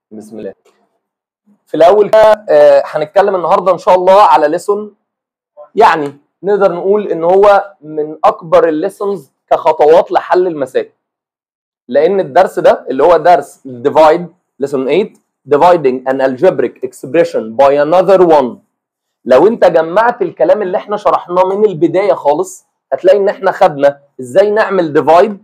بسم الله في الاول كده آه، هنتكلم النهارده ان شاء الله على ليسون يعني نقدر نقول ان هو من اكبر الليسونز كخطوات لحل المسائل لان الدرس ده اللي هو درس divide lesson 8 dividing an algebraic expression by another one لو انت جمعت الكلام اللي احنا شرحناه من البدايه خالص هتلاقي ان احنا خدنا ازاي نعمل ديفايد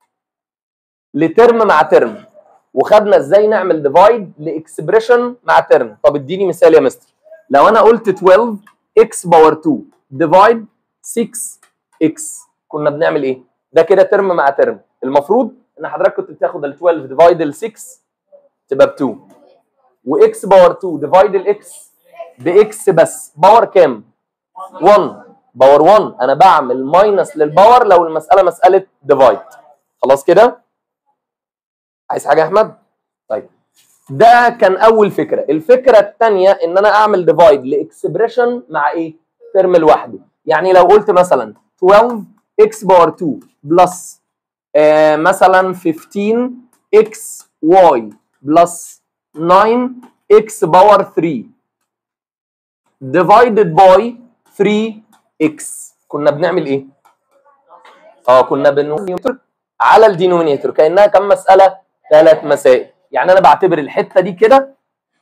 لترم مع ترم وخدنا ازاي نعمل ديفايد لاكسبريشن مع ترم طب اديني مثال يا مستر لو انا قلت 12 اكس باور 2 ديفايد 6 اكس كنا بنعمل ايه ده كده ترم مع ترم المفروض ان حضرتك كنت بتاخد ال 12 ديفايد ال 6 تبقى ب 2 واكس باور 2 ديفايد الاكس باكس بس باور كام 1 باور 1 انا بعمل ماينس للباور لو المساله مساله ديفايد خلاص كده عايز حاجه يا احمد طيب ده كان اول فكره الفكره الثانيه ان انا اعمل ديفايد لاكسبريشن مع ايه ترم لوحده يعني لو قلت مثلا 12 اكس باور 2 بلس آه مثلا 15 اكس واي بلس 9 اكس باور 3 divided by 3 اكس كنا بنعمل ايه اه كنا بنقول على الدينومينيتور كانها كم مساله ثلاث مسائل يعني انا بعتبر الحته دي كده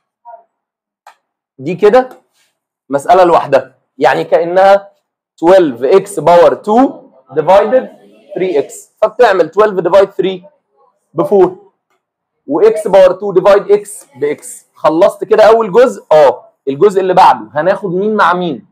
دي كده مساله لوحدها يعني كانها 12 اكس باور 2 ديفايدد 3 اكس فبتعمل 12 ديفايد 3 ب 4 واكس باور 2 ديفايد اكس باكس خلصت كده اول جزء اه الجزء اللي بعده هناخد مين مع مين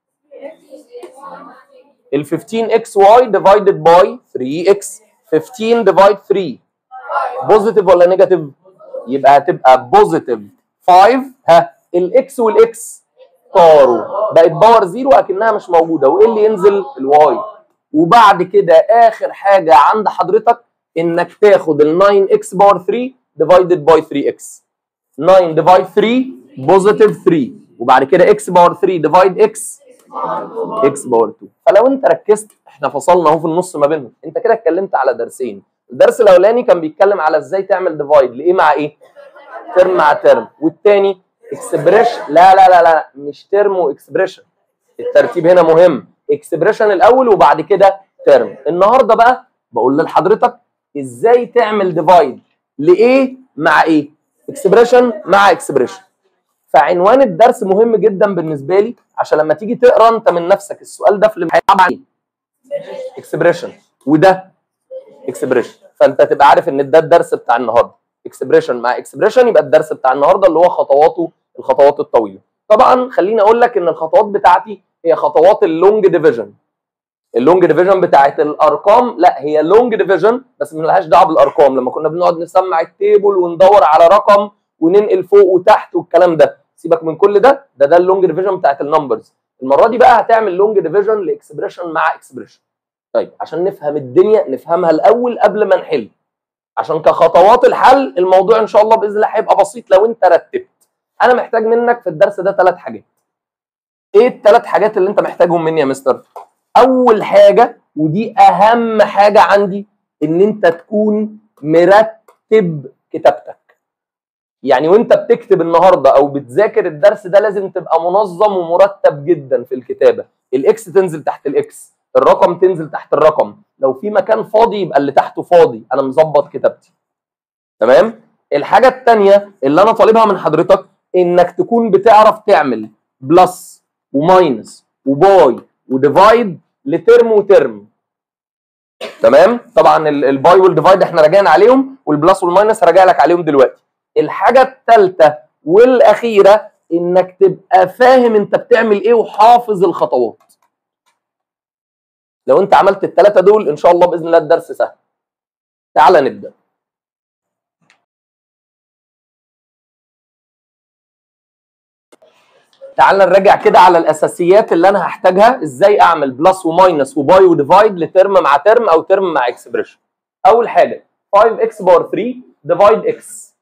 ال 15 اكس واي ديفايدد باي 3 اكس 15 ديفايد 3 بوزيتيف ولا نيجاتيف يبقى هتبقى بوزيتيف 5 ها الاكس والاكس طاروا بقت باور زيرو اكنها مش موجوده وايه اللي ينزل الواي وبعد كده اخر حاجه عند حضرتك انك تاخد ال 9 اكس باور 3 ديفايدد باي 3 اكس 9 ديفايد 3 بوزيتيف 3 وبعد كده اكس باور 3 ديفايد اكس اكس باور 2 فلو انت ركزت احنا فصلنا اهو في النص ما بينهم انت كده اتكلمت على درسين الدرس الاولاني كان بيتكلم على ازاي تعمل ديفايد لايه مع ايه ترم مع ترم والتاني اكسبريشن لا لا لا لا مش ترم واكسبريشن الترتيب هنا مهم اكسبريشن الاول وبعد كده ترم النهارده بقى بقول لحضرتك ازاي تعمل ديفايد لايه مع ايه اكسبريشن مع اكسبريشن فعنوان الدرس مهم جدا بالنسبه لي عشان لما تيجي تقرا انت من نفسك السؤال ده في الامتحان عن ايه اكسبريشن وده اكسبريشن فانت تبقى عارف ان ده الدرس بتاع النهارده اكسبريشن مع اكسبريشن يبقى الدرس بتاع النهارده اللي هو خطواته الخطوات الطويله طبعا خليني اقول لك ان الخطوات بتاعتي هي خطوات اللونج ديفيجن اللونج ديفيجن بتاعت الارقام لا هي لونج ديفيجن بس ملهاش دعوه بالارقام لما كنا بنقعد نسمع التيبل وندور على رقم وننقل فوق وتحت والكلام ده سيبك من كل ده ده ده اللونج ديفيجن بتاعت النمبرز المره دي بقى هتعمل لونج ديفيجن لاكسبريشن مع اكسبريشن طيب عشان نفهم الدنيا نفهمها الاول قبل ما نحل عشان كخطوات الحل الموضوع ان شاء الله باذن الله هيبقى بسيط لو انت رتبت انا محتاج منك في الدرس ده ثلاث حاجات ايه الثلاث حاجات اللي انت محتاجهم مني يا مستر اول حاجه ودي اهم حاجه عندي ان انت تكون مرتب كتابتك يعني وانت بتكتب النهارده او بتذاكر الدرس ده لازم تبقى منظم ومرتب جدا في الكتابه الاكس تنزل تحت الاكس الرقم تنزل تحت الرقم لو في مكان فاضي يبقى اللي تحته فاضي انا مظبط كتابتي تمام الحاجه الثانيه اللي انا طالبها من حضرتك انك تكون بتعرف تعمل بلس وماينس وباي وديفايد لترم وترم تمام طبعا ال- الباي والديفايد احنا راجعين عليهم والبلس والماينس راجع لك عليهم دلوقتي الحاجه الثالثه والاخيره انك تبقى فاهم انت بتعمل ايه وحافظ الخطوات لو انت عملت الثلاثه دول ان شاء الله باذن الله الدرس سهل تعال نبدا تعال نراجع كده على الاساسيات اللي انا هحتاجها ازاي اعمل بلس وماينس وباي وديفايد لترم مع ترم او ترم مع اكسبريشن اول حاجه 5 اكس باور 3 ديفايد اكس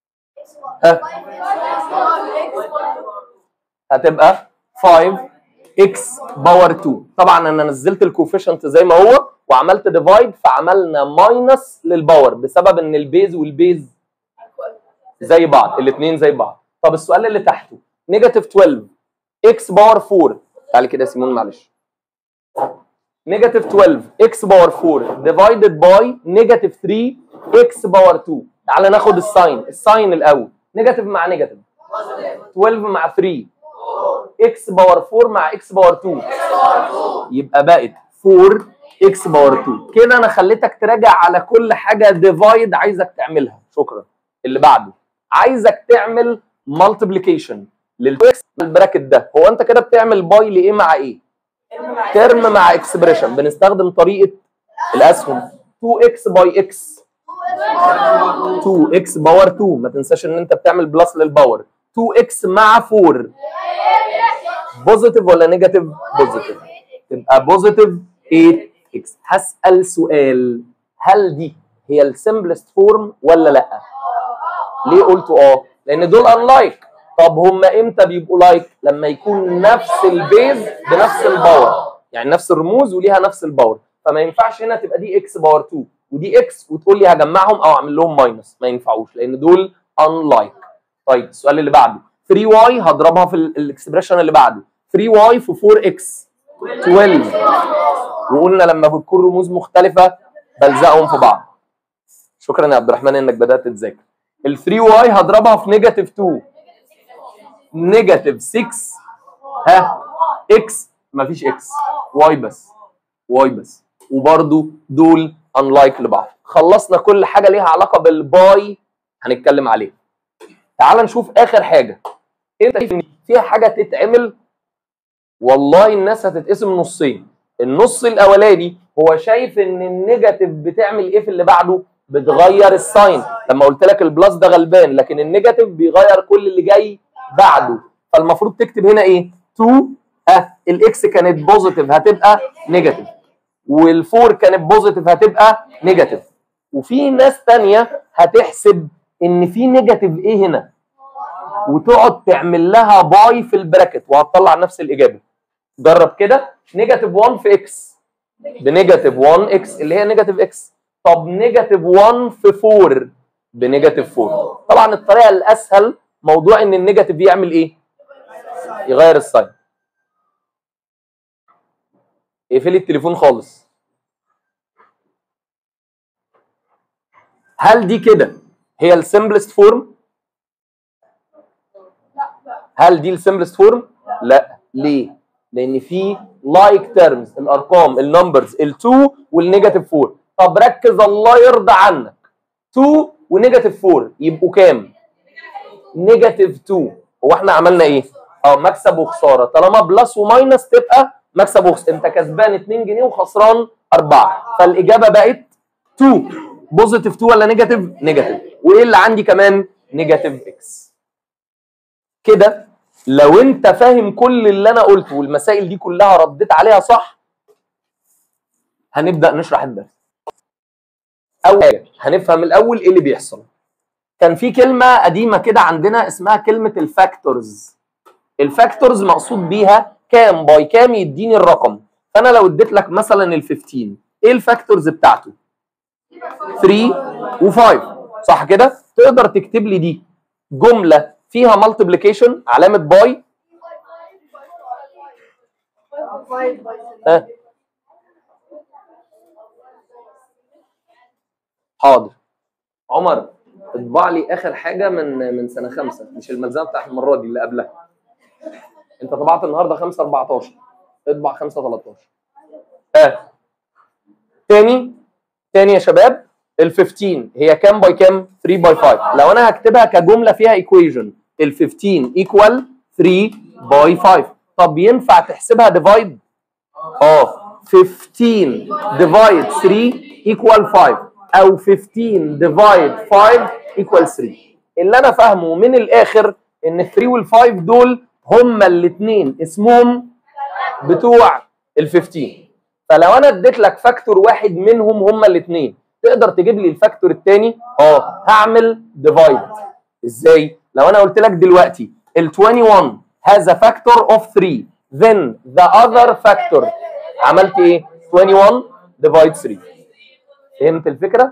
هتبقى 5 اكس باور 2 طبعا انا نزلت الكوفيشنت زي ما هو وعملت ديفايد فعملنا ماينس للباور بسبب ان البيز والبيز زي بعض الاثنين زي بعض طب السؤال اللي تحته نيجاتيف 12 اكس باور 4 تعالي كده يا سيمون معلش نيجاتيف 12 اكس باور 4 ديفايدد باي نيجاتيف 3 اكس باور 2 تعالى ناخد الساين الساين الاول نيجاتيف مع نيجاتيف 12 مع 3 اكس باور 4 مع اكس باور 2 يبقى بقت 4 اكس باور 2 كده انا خليتك تراجع على كل حاجه ديفايد عايزك تعملها شكرا اللي بعده عايزك تعمل مالتيبليكيشن للاكس البراكت ده هو انت كده بتعمل باي لايه مع ايه ترم مع اكسبريشن بنستخدم طريقه الاسهم 2x باي x 2x باور 2 ما تنساش ان انت بتعمل بلس للباور 2x مع 4 بوزيتيف ولا نيجاتيف بوزيتيف تبقى بوزيتيف 8x هسأل سؤال هل دي هي السمبلست فورم ولا لا ليه قلت اه لان دول unlike طب هم امتى بيبقوا لايك لما يكون نفس البيز بنفس الباور يعني نفس الرموز وليها نفس الباور فما ينفعش هنا تبقى دي اكس باور 2 ودي اكس وتقول لي هجمعهم او اعمل لهم ماينس ما ينفعوش لان دول unlike طيب السؤال اللي بعده 3 واي هضربها في الاكسبريشن اللي بعده 3 واي في 4 اكس 12 وقلنا لما بتكون رموز مختلفه بلزقهم في بعض شكرا يا عبد الرحمن انك بدات تذاكر ال 3 واي هضربها في نيجاتيف 2 نيجاتيف 6 ها اكس مفيش اكس واي بس واي بس وبرده دول انلايك لبعض خلصنا كل حاجه ليها علاقه بالباي هنتكلم عليها تعال نشوف اخر حاجه انت شايف ان فيها حاجه تتعمل والله الناس هتتقسم نصين النص الاولاني هو شايف ان النيجاتيف بتعمل ايه في اللي بعده بتغير الساين لما قلت لك البلس ده غلبان لكن النيجاتيف بيغير كل اللي جاي بعده فالمفروض تكتب هنا ايه 2 ها الاكس كانت بوزيتيف هتبقى نيجاتيف والفور كانت بوزيتيف هتبقى نيجاتيف وفي ناس تانية هتحسب ان في نيجاتيف ايه هنا وتقعد تعمل لها باي في البراكت وهتطلع نفس الاجابه جرب كده نيجاتيف 1 في اكس بنيجاتيف 1 اكس اللي هي نيجاتيف اكس طب نيجاتيف 1 في 4 بنيجاتيف 4 طبعا الطريقه الاسهل موضوع ان النيجاتيف يعمل ايه يغير الساين اقفلي التليفون خالص هل دي كده هي السمبلست فورم هل دي السمبلست فورم لا ليه لان في لايك تيرمز الارقام النمبرز ال2 والنيجاتيف 4 طب ركز الله يرضى عنك 2 ونيجاتيف 4 يبقوا كام نيجاتيف 2 هو احنا عملنا ايه اه مكسب وخساره طالما بلس وماينس تبقى مكسب وخساره انت كسبان 2 جنيه وخسران 4 فالاجابه بقت 2 بوزيتيف 2 ولا نيجاتيف نيجاتيف وايه اللي عندي كمان نيجاتيف اكس كده لو انت فاهم كل اللي انا قلته والمسائل دي كلها رديت عليها صح هنبدا نشرح الدرس اول حاجه هنفهم الاول ايه اللي بيحصل كان في كلمه قديمه كده عندنا اسمها كلمه الفاكتورز الفاكتورز مقصود بيها كام باي كام يديني الرقم فانا لو اديت لك مثلا ال 15 ايه الفاكتورز بتاعته 3 و5 صح كده تقدر تكتب لي دي جمله فيها مالتيبليكيشن علامه باي ها حاضر عمر اطبع لي اخر حاجه من من سنه خمسه مش الملزمه بتاعت المره دي اللي قبلها انت طبعت النهارده 5 14 اطبع 5 13 ها تاني تاني يا شباب ال 15 هي كام باي كام 3 باي 5 لو انا هكتبها كجمله فيها ايكويجن ال 15 ايكوال 3 باي 5 طب ينفع تحسبها ديفايد اه 15 ديفايد 3 ايكوال 5 او 15 ديفايد 5 ايكوال 3 اللي انا فاهمه من الاخر ان ال 3 وال 5 دول هما الاثنين اسمهم بتوع ال 15 فلو انا اديت لك فاكتور واحد منهم هما الاثنين تقدر تجيب لي الفاكتور الثاني اه هعمل ديفايد ازاي لو انا قلت لك دلوقتي ال 21 has a factor of 3 then the other factor عملت ايه 21 divide 3 فهمت الفكره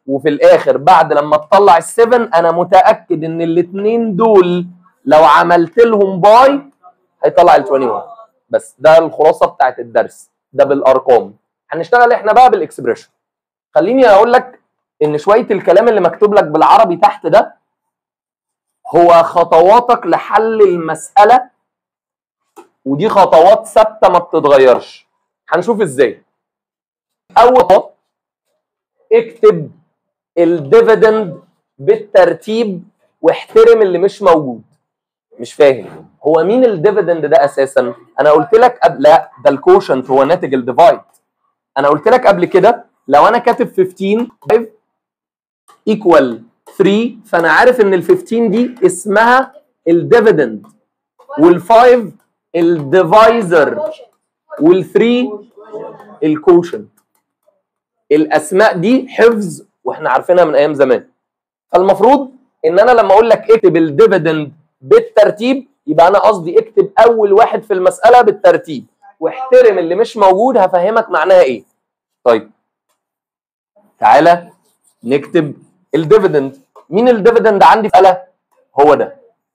وفي الاخر بعد لما تطلع ال7 انا متاكد ان الاثنين دول لو عملت لهم باي هيطلع ال 21 بس ده الخلاصه بتاعت الدرس ده بالارقام هنشتغل احنا بقى بالاكسبريشن خليني اقول لك ان شويه الكلام اللي مكتوب لك بالعربي تحت ده هو خطواتك لحل المساله ودي خطوات ثابته ما بتتغيرش هنشوف ازاي اول خطوه اكتب الديفيدند بالترتيب واحترم اللي مش موجود مش فاهم هو مين الديفيدند ده اساسا انا قلت لك قبل لا ده الكوشنت هو ناتج الديفايد انا قلت لك قبل كده لو انا كاتب 15 5 ايكوال 3 فانا عارف ان ال 15 دي اسمها الديفيدند وال5 الديفايزر وال3 الكوشنت الاسماء دي حفظ واحنا عارفينها من ايام زمان فالمفروض ان انا لما اقول لك اكتب الديفيدند بالترتيب يبقى انا قصدي اكتب اول واحد في المساله بالترتيب واحترم اللي مش موجود هفهمك معناها ايه طيب تعالى نكتب الديفيدند مين الديفيدند عندي في المساله هو ده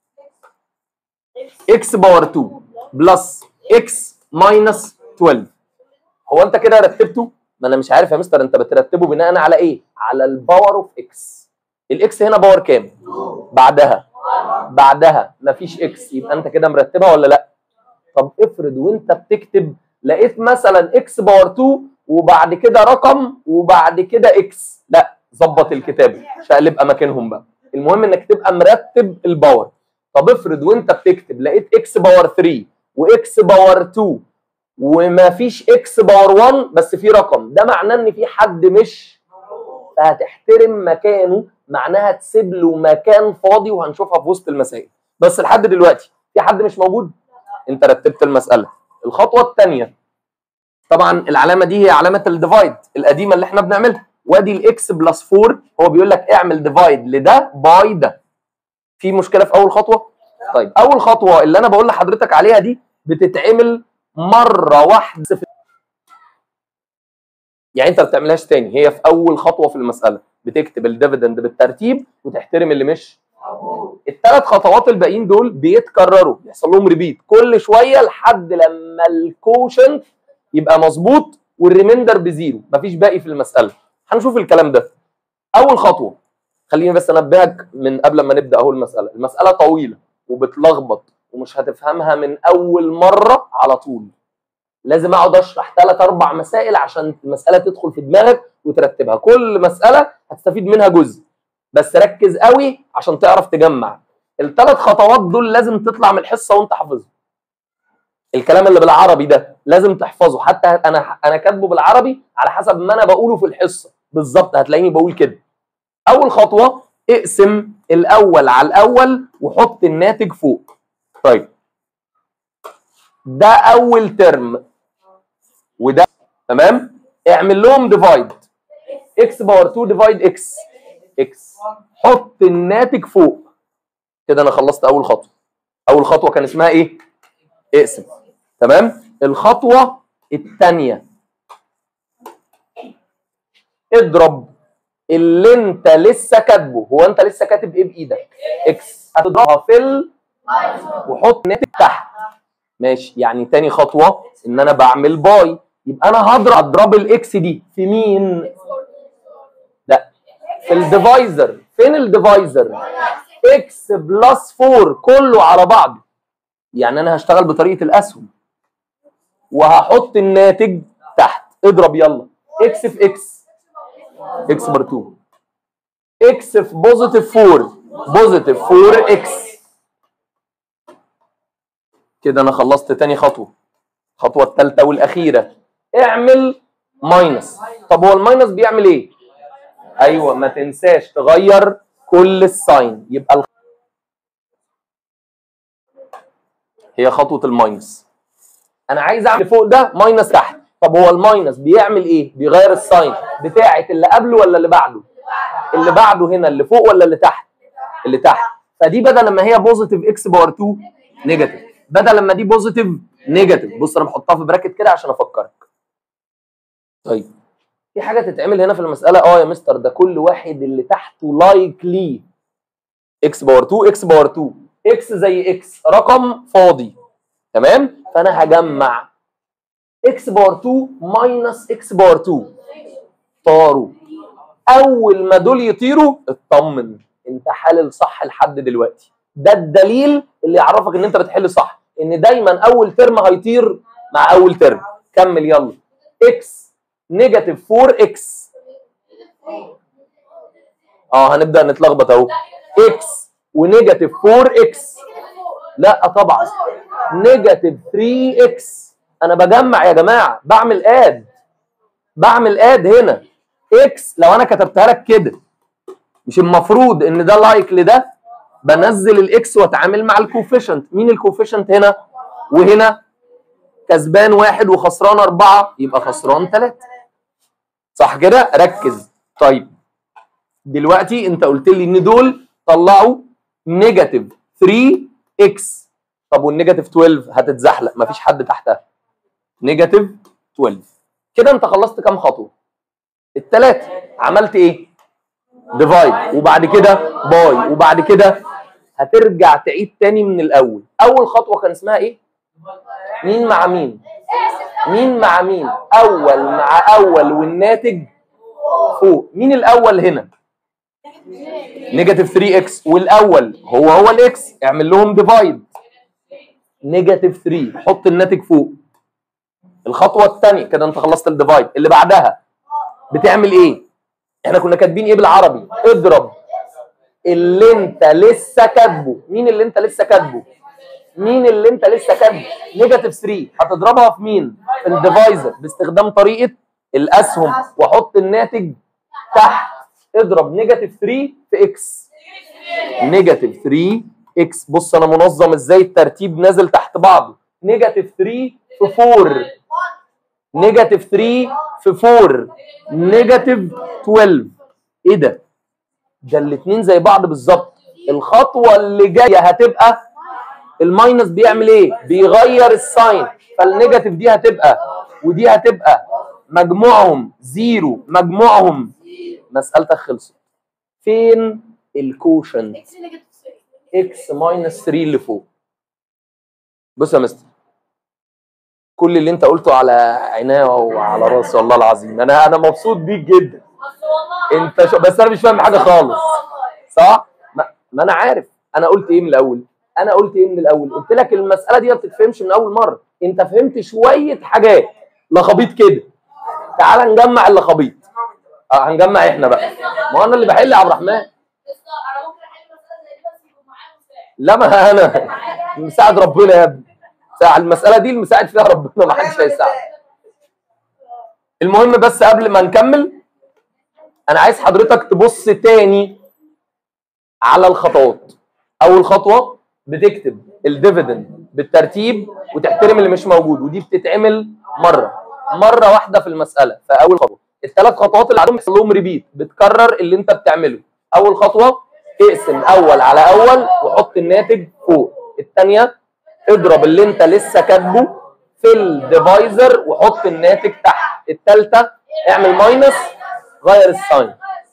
اكس باور 2 بلس اكس ماينس 12 هو انت كده رتبته ما انا مش عارف يا مستر انت بترتبه بناء على ايه على الباور اوف اكس الاكس هنا باور كام بعدها بعدها مفيش اكس يبقى انت كده مرتبها ولا لا طب افرض وانت بتكتب لقيت مثلا اكس باور 2 وبعد كده رقم وبعد كده اكس لا ظبط الكتابه شقلب اماكنهم بقى المهم انك تبقى مرتب الباور طب افرض وانت بتكتب لقيت اكس باور 3 واكس باور 2 وما فيش اكس باور 1 بس في رقم ده معناه ان في حد مش فهتحترم مكانه معناها تسيب له مكان فاضي وهنشوفها في وسط المسائل بس لحد دلوقتي في حد مش موجود انت رتبت المساله الخطوه الثانيه طبعا العلامه دي هي علامه الديفايد القديمه اللي احنا بنعملها وادي الاكس بلس 4 هو بيقول لك اعمل ديفايد لده باي ده في مشكله في اول خطوه طيب اول خطوه اللي انا بقول لحضرتك عليها دي بتتعمل مره واحده في يعني انت ما بتعملهاش تاني هي في اول خطوه في المساله بتكتب الديفيدند بالترتيب وتحترم اللي مش الثلاث خطوات الباقيين دول بيتكرروا بيحصل لهم ريبيت كل شويه لحد لما الكوشنت يبقى مظبوط والريميندر بزيرو مفيش باقي في المساله هنشوف الكلام ده اول خطوه خليني بس انبهك من قبل ما نبدا اهو المساله المساله طويله وبتلخبط ومش هتفهمها من اول مره على طول لازم اقعد اشرح ثلاث اربع مسائل عشان المساله تدخل في دماغك وترتبها كل مساله هتستفيد منها جزء بس ركز قوي عشان تعرف تجمع الثلاث خطوات دول لازم تطلع من الحصه وانت حافظهم الكلام اللي بالعربي ده لازم تحفظه حتى انا انا كاتبه بالعربي على حسب ما انا بقوله في الحصه بالظبط هتلاقيني بقول كده اول خطوه اقسم الاول على الاول وحط الناتج فوق طيب ده اول ترم وده تمام اعمل لهم ديفايد اكس باور 2 ديفايد اكس اكس حط الناتج فوق كده انا خلصت اول خطوه اول خطوه كان اسمها ايه اقسم تمام الخطوه الثانيه اضرب اللي انت لسه كاتبه هو انت لسه كاتب ايه بايدك اكس هتضربها في ال وحط ناتج تحت ماشي يعني تاني خطوه ان انا بعمل باي يبقى انا هضرب اضرب الاكس دي في مين لا في الديفايزر فين الديفايزر اكس بلس 4 كله على بعضه يعني انا هشتغل بطريقه الاسهم وهحط الناتج تحت اضرب يلا اكس في اكس اكس بار 2 اكس في بوزيتيف 4 بوزيتيف 4 اكس كده انا خلصت تاني خطوه الخطوه الثالثه والاخيره اعمل ماينس طب هو الماينس بيعمل ايه ايوه ما تنساش تغير كل الساين يبقى الخ... هي خطوه الماينس انا عايز اعمل فوق ده ماينس تحت طب هو الماينس بيعمل ايه بيغير الساين بتاعه اللي قبله ولا اللي بعده اللي بعده هنا اللي فوق ولا اللي تحت اللي تحت فدي بدل ما هي بوزيتيف اكس باور 2 نيجاتيف بدل لما دي بوزيتيف نيجاتيف بص انا بحطها في براكت كده عشان افكرك طيب في حاجه تتعمل هنا في المساله اه يا مستر ده كل واحد اللي تحته لايكلي اكس باور 2 اكس باور 2 اكس زي اكس رقم فاضي تمام فانا هجمع اكس باور 2 ماينس اكس باور 2 طاروا اول ما دول يطيروا اطمن انت حالل صح لحد دلوقتي ده الدليل اللي يعرفك ان انت بتحل صح ان دايما اول ترم هيطير مع اول ترم كمل يلا اكس نيجاتيف 4 اكس اه هنبدا نتلخبط اهو اكس ونيجاتيف 4 اكس لا طبعا نيجاتيف 3 اكس انا بجمع يا جماعه بعمل اد بعمل اد هنا اكس لو انا كتبتها لك كده مش المفروض ان ده لايك لده بنزل الاكس واتعامل مع الكوفيشنت مين الكوفيشنت هنا وهنا كسبان واحد وخسران أربعة يبقى خسران ثلاثة صح كده ركز طيب دلوقتي انت قلت لي ان دول طلعوا نيجاتيف 3 اكس طب والنيجاتيف 12 هتتزحلق مفيش حد تحتها نيجاتيف 12 كده انت خلصت كام خطوه الثلاثه عملت ايه ديفايد وبعد كده باي وبعد كده هترجع تعيد تاني من الاول اول خطوه كان اسمها ايه مين مع مين مين مع مين اول مع اول والناتج فوق مين الاول هنا نيجاتيف 3 اكس والاول هو هو الاكس اعمل لهم ديفايد نيجاتيف 3 حط الناتج فوق الخطوه الثانيه كده انت خلصت الديفايد اللي بعدها بتعمل ايه احنا كنا كاتبين ايه بالعربي اضرب اللي انت لسه كاتبه مين اللي انت لسه كاتبه مين اللي انت لسه كاتبه نيجاتيف 3 هتضربها في مين في الديفايزر باستخدام طريقه الاسهم واحط الناتج تحت اضرب نيجاتيف 3 في اكس نيجاتيف 3 اكس بص انا منظم ازاي الترتيب نازل تحت بعضه نيجاتيف 3 في 4 نيجاتيف 3 في 4 نيجاتيف 12 ايه ده ده الاثنين زي بعض بالظبط الخطوه اللي جايه هتبقى الماينس بيعمل ايه بيغير الساين فالنيجاتيف دي هتبقى ودي هتبقى مجموعهم زيرو مجموعهم مسألتك خلصت فين الكوشنت اكس نيجاتيف 3 اكس ماينس 3 اللي فوق بص يا مستر كل اللي انت قلته على عينيا وعلى راسي والله العظيم انا انا مبسوط بيك جدا اصل والله انت شو بس انا مش فاهم حاجه خالص صح ما, ما انا عارف انا قلت ايه من الاول انا قلت ايه من الاول قلت لك المساله دي ما بتتفهمش من اول مره انت فهمت شويه حاجات لخبيط كده تعال نجمع اللخبيط اه هنجمع احنا بقى ما هو انا اللي بحل يا عبد الرحمن لسه انا ممكن احل مساله زي دي بس يكون معايا مساعد لا ما انا مساعد ربنا يا ابني ساعة المساله دي المساعد فيها ربنا ما حدش هيساعد المهم بس قبل ما نكمل انا عايز حضرتك تبص تاني على الخطوات اول خطوه بتكتب الديفيدند بالترتيب وتحترم اللي مش موجود ودي بتتعمل مره مره واحده في المساله في اول خطوه الثلاث خطوات اللي عندهم بيحصل لهم ريبيت بتكرر اللي انت بتعمله اول خطوه اقسم اول على اول وحط الناتج فوق الثانيه اضرب اللي انت لسه كاتبه في الديفايزر وحط الناتج تحت الثالثه اعمل ماينس غير الساين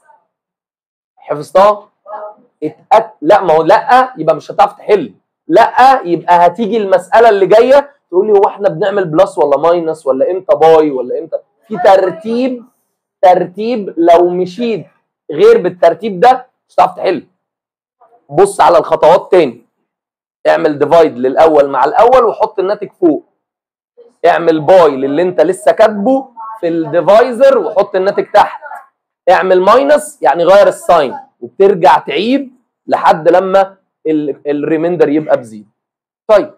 حفظتها اتأك... لا ما هو لا يبقى مش هتعرف تحل لا يبقى هتيجي المساله اللي جايه تقول لي هو احنا بنعمل بلس ولا ماينس ولا امتى باي ولا امتى في ترتيب ترتيب لو مشيت غير بالترتيب ده مش هتعرف تحل بص على الخطوات تاني اعمل ديفايد للاول مع الاول وحط الناتج فوق اعمل باي للي انت لسه كاتبه في الديفايزر وحط الناتج تحت اعمل ماينس يعني غير الساين وبترجع تعيد لحد لما ال- الريميندر يبقى بزيرو طيب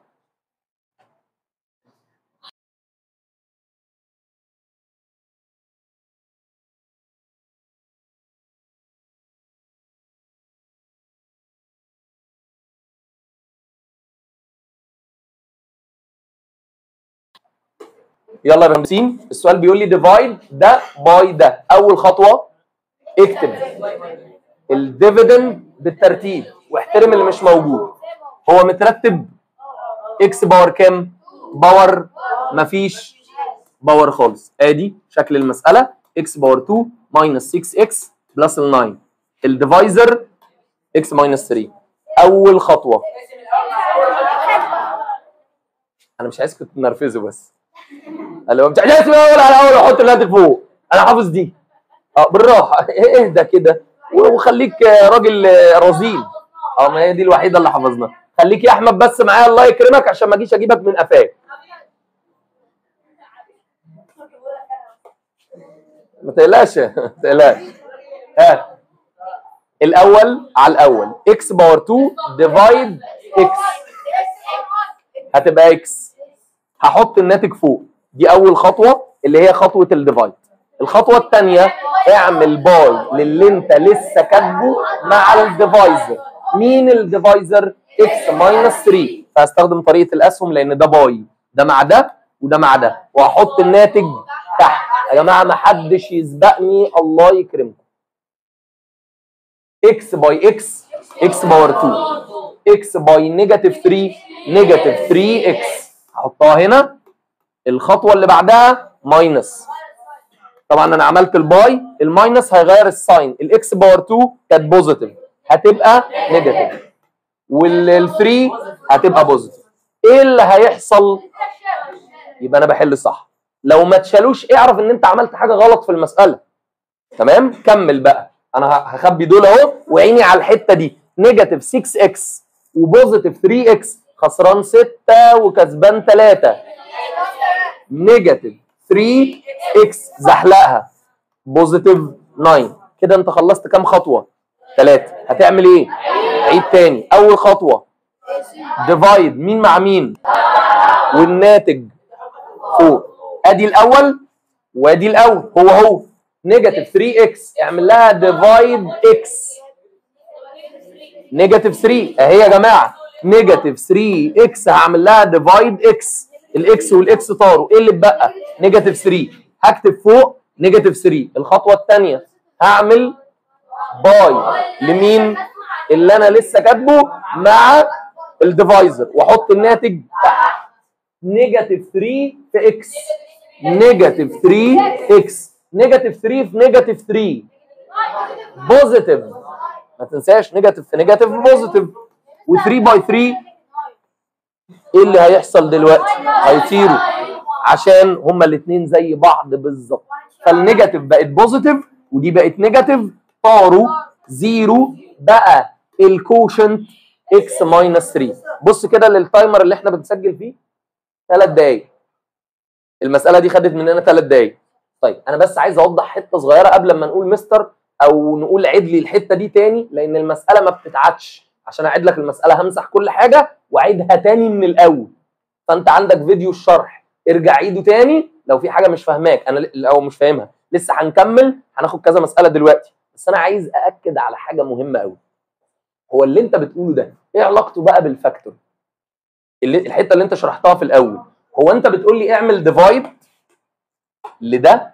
يلا يا مهندسين السؤال بيقول لي ديفايد ده باي ده اول خطوه اكتب الديفيدند بالترتيب واحترم اللي مش موجود هو مترتب اكس باور كام باور مفيش باور خالص ادي شكل المساله x باور 2 ماينس 6x بلس ال 9 الديفايزر x ماينس 3 اول خطوه انا مش عايزكم تنرفزوا بس قال له مش عايز اسمع اول على اول احط الهاتف فوق انا حافظ دي اه بالراحه اهدى كده وخليك آه، راجل آه، رزين اه ما هي دي الوحيده اللي حفظناها خليك يا احمد بس معايا الله يكرمك عشان ما اجيش اجيبك من قفاك ما تقلقش ما تقلقش ها الاول على الاول اكس باور 2 ديفايد اكس هتبقى اكس هحط الناتج فوق دي اول خطوه اللي هي خطوه الديفايد الخطوه الثانيه اعمل باي للي انت لسه كاتبه مع الديفايزر مين الديفايزر اكس ماينس 3 فهستخدم طريقه الاسهم لان ده باي ده مع ده وده مع ده وهحط الناتج تحت يا جماعه ما حدش يسبقني الله يكرمكم اكس باي اكس اكس باور 2 اكس باي نيجاتيف 3 نيجاتيف 3 اكس هحطها هنا الخطوه اللي بعدها ماينس طبعا انا عملت الباي الماينس هيغير الساين الاكس باور 2 كانت بوزيتيف هتبقى نيجاتيف وال 3 هتبقى بوزيتيف ايه اللي هيحصل يبقى انا بحل صح لو ما تشالوش اعرف ان انت عملت حاجه غلط في المساله تمام كمل بقى انا ه- هخبي دول اهو وعيني على الحته دي نيجاتيف 6 اكس وبوزيتيف 3 اكس خسران 6 وكسبان 3 نيجاتيف 3 اكس زحلقها بوزيتيف 9 كده انت خلصت كام خطوه 3 هتعمل ايه عيد تاني اول خطوه ديفايد مين مع مين والناتج فوق ادي الاول وادي الاول هو هو نيجاتيف 3 اكس اعمل لها ديفايد اكس نيجاتيف 3 اهي يا جماعه نيجاتيف 3 اكس هعمل لها ديفايد اكس الاكس والاكس طاروا ايه اللي اتبقى نيجاتيف 3 هكتب فوق نيجاتيف 3 الخطوه الثانيه هعمل باي لمين اللي انا لسه كاتبه مع الديفايزر واحط الناتج تحت نيجاتيف 3 في اكس نيجاتيف 3 اكس نيجاتيف 3 في نيجاتيف 3 بوزيتيف ما تنساش نيجاتيف في نيجاتيف بوزيتيف و3 باي 3 ايه اللي هيحصل دلوقتي هيطيروا عشان هما الاثنين زي بعض بالظبط فالنيجاتيف بقت بوزيتيف ودي بقت نيجاتيف طاروا زيرو بقى الكوشنت اكس ماينس 3 بص كده للتايمر اللي احنا بنسجل فيه ثلاث دقايق المساله دي خدت مننا ثلاث دقايق طيب انا بس عايز اوضح حته صغيره قبل ما نقول مستر او نقول عيد لي الحته دي تاني لان المساله ما بتتعادش عشان اعيد لك المساله همسح كل حاجه واعيدها تاني من الاول فانت عندك فيديو الشرح ارجع عيده تاني لو في حاجه مش فاهماك انا ل- او مش فاهمها لسه هنكمل هناخد كذا مساله دلوقتي بس انا عايز ااكد على حاجه مهمه قوي هو اللي انت بتقوله ده ايه علاقته بقى بالفاكتور اللي الحته اللي انت شرحتها في الاول هو انت بتقول لي اعمل ديفايد لده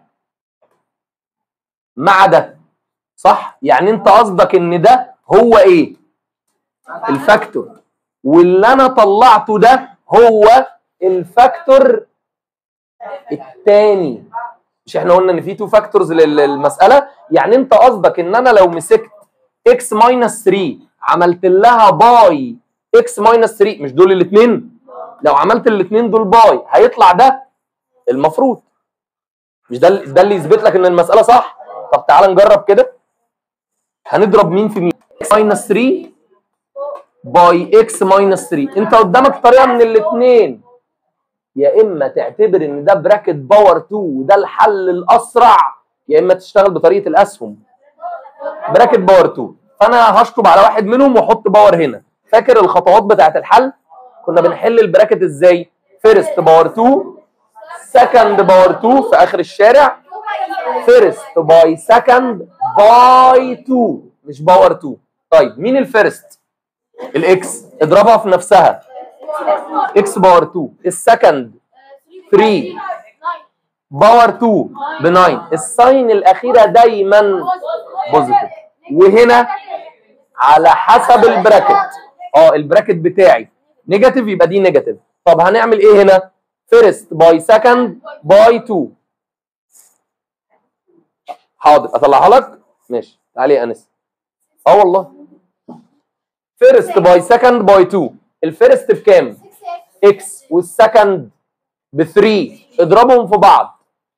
مع ده صح يعني انت قصدك ان ده هو ايه الفاكتور واللي انا طلعته ده هو الفاكتور الثاني مش احنا قلنا ان في تو فاكتورز للمساله يعني انت قصدك ان انا لو مسكت اكس ماينس 3 عملت لها باي اكس ماينس 3 مش دول الاثنين لو عملت الاثنين دول باي هيطلع ده المفروض مش ده ده اللي يثبت لك ان المساله صح طب تعال نجرب كده هنضرب مين في مين اكس ماينس 3 باي اكس ماينس 3 انت قدامك طريقه من الاثنين يا اما تعتبر ان ده براكت باور 2 وده الحل الاسرع يا اما تشتغل بطريقه الاسهم براكت باور 2 فانا هشطب على واحد منهم واحط باور هنا فاكر الخطوات بتاعت الحل كنا بنحل البراكت ازاي فيرست باور 2 سكند باور 2 في اخر الشارع فيرست باي سكند باي 2 مش باور 2 طيب مين الفيرست الاكس اضربها في نفسها اكس باور 2 السكند 3 باور 2 ب 9 الساين الاخيره دايما بوزيتيف وهنا على حسب البراكت اه البراكت بتاعي نيجاتيف يبقى دي نيجاتيف طب هنعمل ايه هنا فيرست باي سكند باي 2 حاضر اطلعها لك ماشي تعالي يا انس اه والله فيرست باي سكند باي 2 الفيرست بكام 6 اكس والسكند ب 3 اضربهم في بعض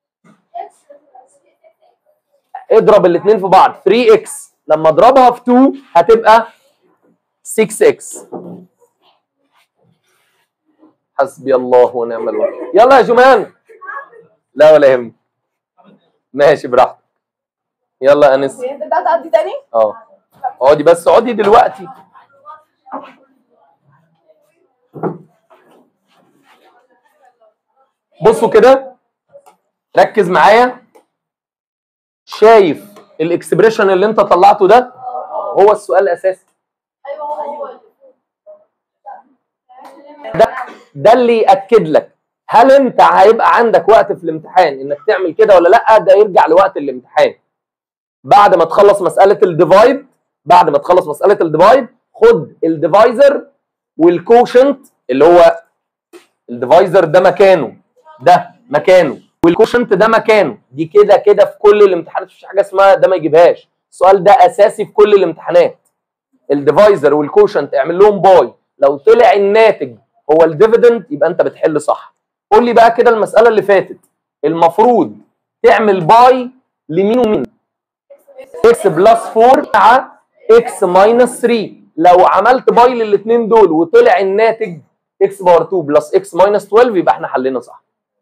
اضرب الاثنين في بعض 3 اكس لما اضربها في 2 هتبقى 6 اكس حسبي الله ونعم الوكيل يلا يا جمان لا ولا يهمك ماشي براحتك يلا يا انس انت تعدي تاني اه اقعدي بس اقعدي دلوقتي بصوا كده ركز معايا شايف الاكسبريشن اللي انت طلعته ده هو السؤال الاساسي ايوه هو هو ده ده اللي ياكد لك هل انت هيبقى عندك وقت في الامتحان انك تعمل كده ولا لا ده يرجع لوقت الامتحان بعد ما تخلص مساله الديفايد بعد ما تخلص مساله الديفايد خد الديفايزر والكوشنت اللي هو الديفايزر ده مكانه ده مكانه والكوشنت ده مكانه دي كده كده في كل الامتحانات مفيش حاجه اسمها ده ما يجيبهاش السؤال ده اساسي في كل الامتحانات الديفايزر والكوشنت اعمل لهم باي لو طلع الناتج هو الديفيدند يبقى انت بتحل صح قول لي بقى كده المساله اللي فاتت المفروض تعمل باي لمين ومين اكس بلس 4 مع اكس ماينس 3 لو عملت باي للاثنين دول وطلع الناتج اكس باور 2 بلس اكس ماينس 12 يبقى احنا حلينا صح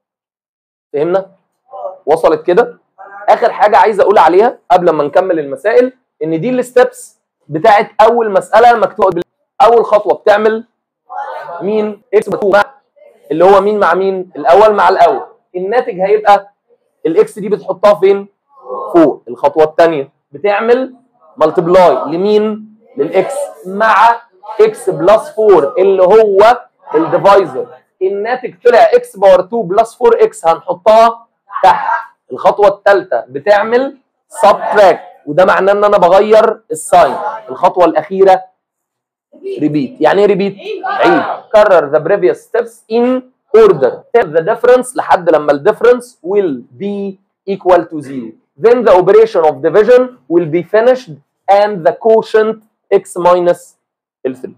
فهمنا وصلت كده اخر حاجه عايز اقول عليها قبل ما نكمل المسائل ان دي الستبس بتاعت اول مساله مكتوبه بال- اول خطوه بتعمل مين اكس مع اللي هو مين مع مين الاول مع الاول الناتج هيبقى الاكس دي بتحطها فين فوق الخطوه الثانيه بتعمل ملتبلاي لمين للاكس مع اكس بلس 4 اللي هو الديفايزر الناتج طلع اكس باور 2 بلس 4 اكس هنحطها تحت الخطوه الثالثه بتعمل سبتراكت وده معناه ان انا بغير الساين الخطوه الاخيره ريبيت يعني ايه ريبيت عيد كرر the previous steps in order tell the difference لحد لما ال difference will be equal to zero then the operation of division will be finished and the quotient x minus ال 3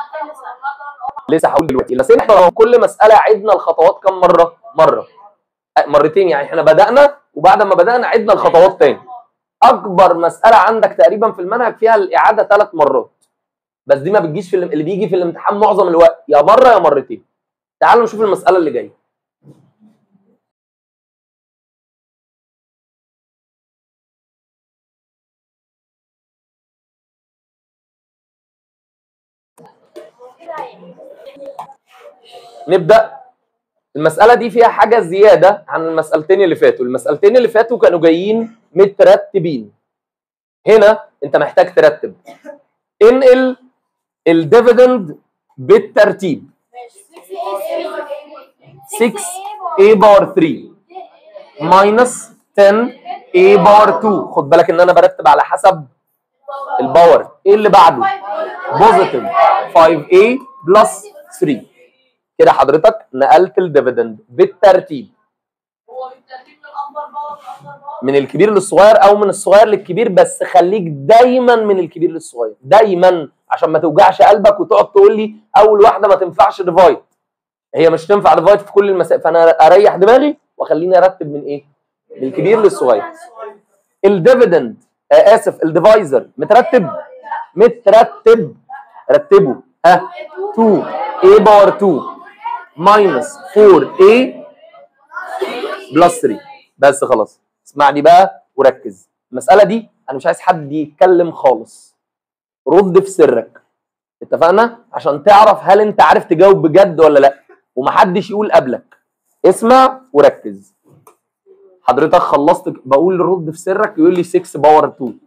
لسه هقول دلوقتي بس احنا لو كل مساله عدنا الخطوات كم مره مره أه، مرتين يعني احنا بدانا وبعد ما بدانا عدنا الخطوات تاني اكبر مساله عندك تقريبا في المنهج فيها الاعاده ثلاث مرات بس دي ما بتجيش في الام- اللي بيجي في الامتحان معظم الوقت يا مره يا مرتين تعالوا نشوف المساله اللي جايه نبدا المساله دي فيها حاجه زياده عن المسالتين اللي فاتوا المسالتين اللي فاتوا كانوا جايين مترتبين هنا انت محتاج ترتب انقل الديفيدند بالترتيب 6 a باور 3 ماينس 10 a باور 2 خد بالك ان انا برتب على حسب الباور ايه اللي بعده بوزيتيف 5a بلس 3 كده حضرتك نقلت الديفيدند بالترتيب هو بالترتيب من الاكبر باور للاصغر باور من الكبير للصغير او من الصغير للكبير بس خليك دايما من الكبير للصغير دايما عشان ما توجعش قلبك وتقعد تقول لي اول واحده ما تنفعش ديفايد هي مش تنفع ديفايد في كل المسائل فانا اريح دماغي واخليني ارتب من ايه من الكبير للصغير الديفيدند آه اسف الديفايزر مترتب مترتب رتبه ها 2 a باور 2 ماينس 4 a بلس 3 بس خلاص اسمعني بقى وركز المساله دي انا مش عايز حد يتكلم خالص رد في سرك اتفقنا عشان تعرف هل انت عارف تجاوب بجد ولا لا ومحدش يقول قبلك اسمع وركز حضرتك خلصت بقول رد في سرك يقول لي 6 باور 2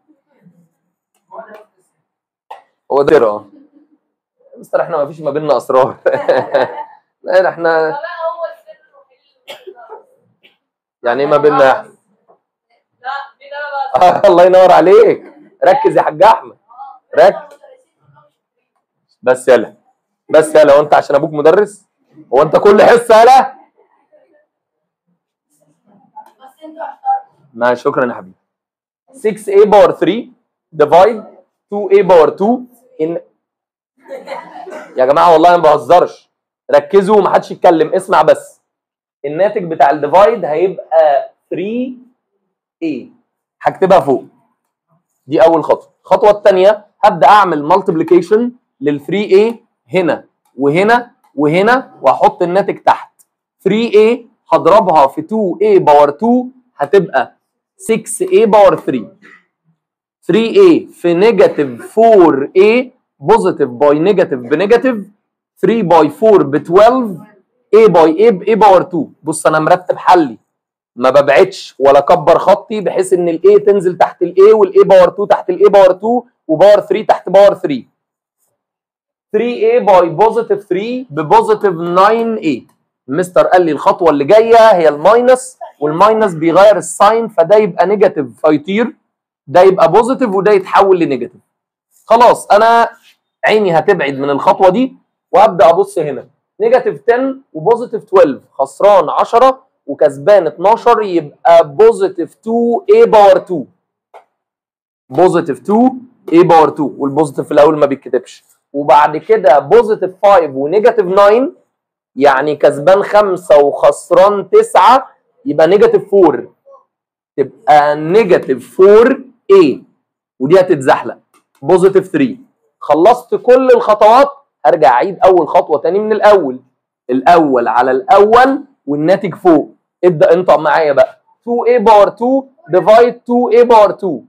هو ده اه مستر احنا ما فيش ما بيننا اسرار لا احنا فبقى هو السر الوحيد يعني ايه ما بيننا لا دي ده أنا بقى الله ينور عليك ركز يا حاج احمد ركز بس يلا بس يلا وانت عشان ابوك مدرس هو انت كل حصه يلا بس انت احترت ما شكرا يا حبيبي 6a باور 3 ديفايد 2a باور 2 ان يا جماعه والله ما بهزرش ركزوا ومحدش يتكلم اسمع بس الناتج بتاع الديفايد هيبقى 3a هكتبها فوق دي اول خطوه الخطوه الثانيه هبدا اعمل مالتيبليكيشن لل 3a هنا وهنا وهنا واحط الناتج تحت 3a هضربها في 2a باور 2 هتبقى 6a باور 3 3a في نيجاتيف 4a بوزيتيف باي نيجاتيف بنيجاتيف 3 باي 4 ب 12 a باي a ب a باور 2 بص انا مرتب حلي ما ببعدش ولا كبر خطي بحيث ان الاي تنزل تحت الاي والاي باور 2 تحت الاي باور 2 وباور 3 تحت باور 3 3a باي بوزيتيف 3 ببوزيتيف 9a مستر قال لي الخطوه اللي جايه هي الماينس والماينس بيغير الساين فده يبقى نيجاتيف فيطير ده يبقى بوزيتيف وده يتحول لنيجاتيف خلاص انا عيني هتبعد من الخطوه دي وابدا ابص هنا نيجاتيف 10 وبوزيتيف 12 خسران 10 وكسبان 12 يبقى بوزيتيف 2 a باور 2 بوزيتيف 2 a باور 2 والبوزيتيف في الاول ما بيتكتبش وبعد كده بوزيتيف 5 ونيجاتيف 9 يعني كسبان 5 وخسران 9 يبقى نيجاتيف 4 تبقى نيجاتيف 4 a ودي هتتزحلق بوزيتيف 3 خلصت كل الخطوات هرجع اعيد اول خطوه تاني من الاول الاول على الاول والناتج فوق ابدا انطق معايا بقى 2a باور 2 ديفايد 2a باور 2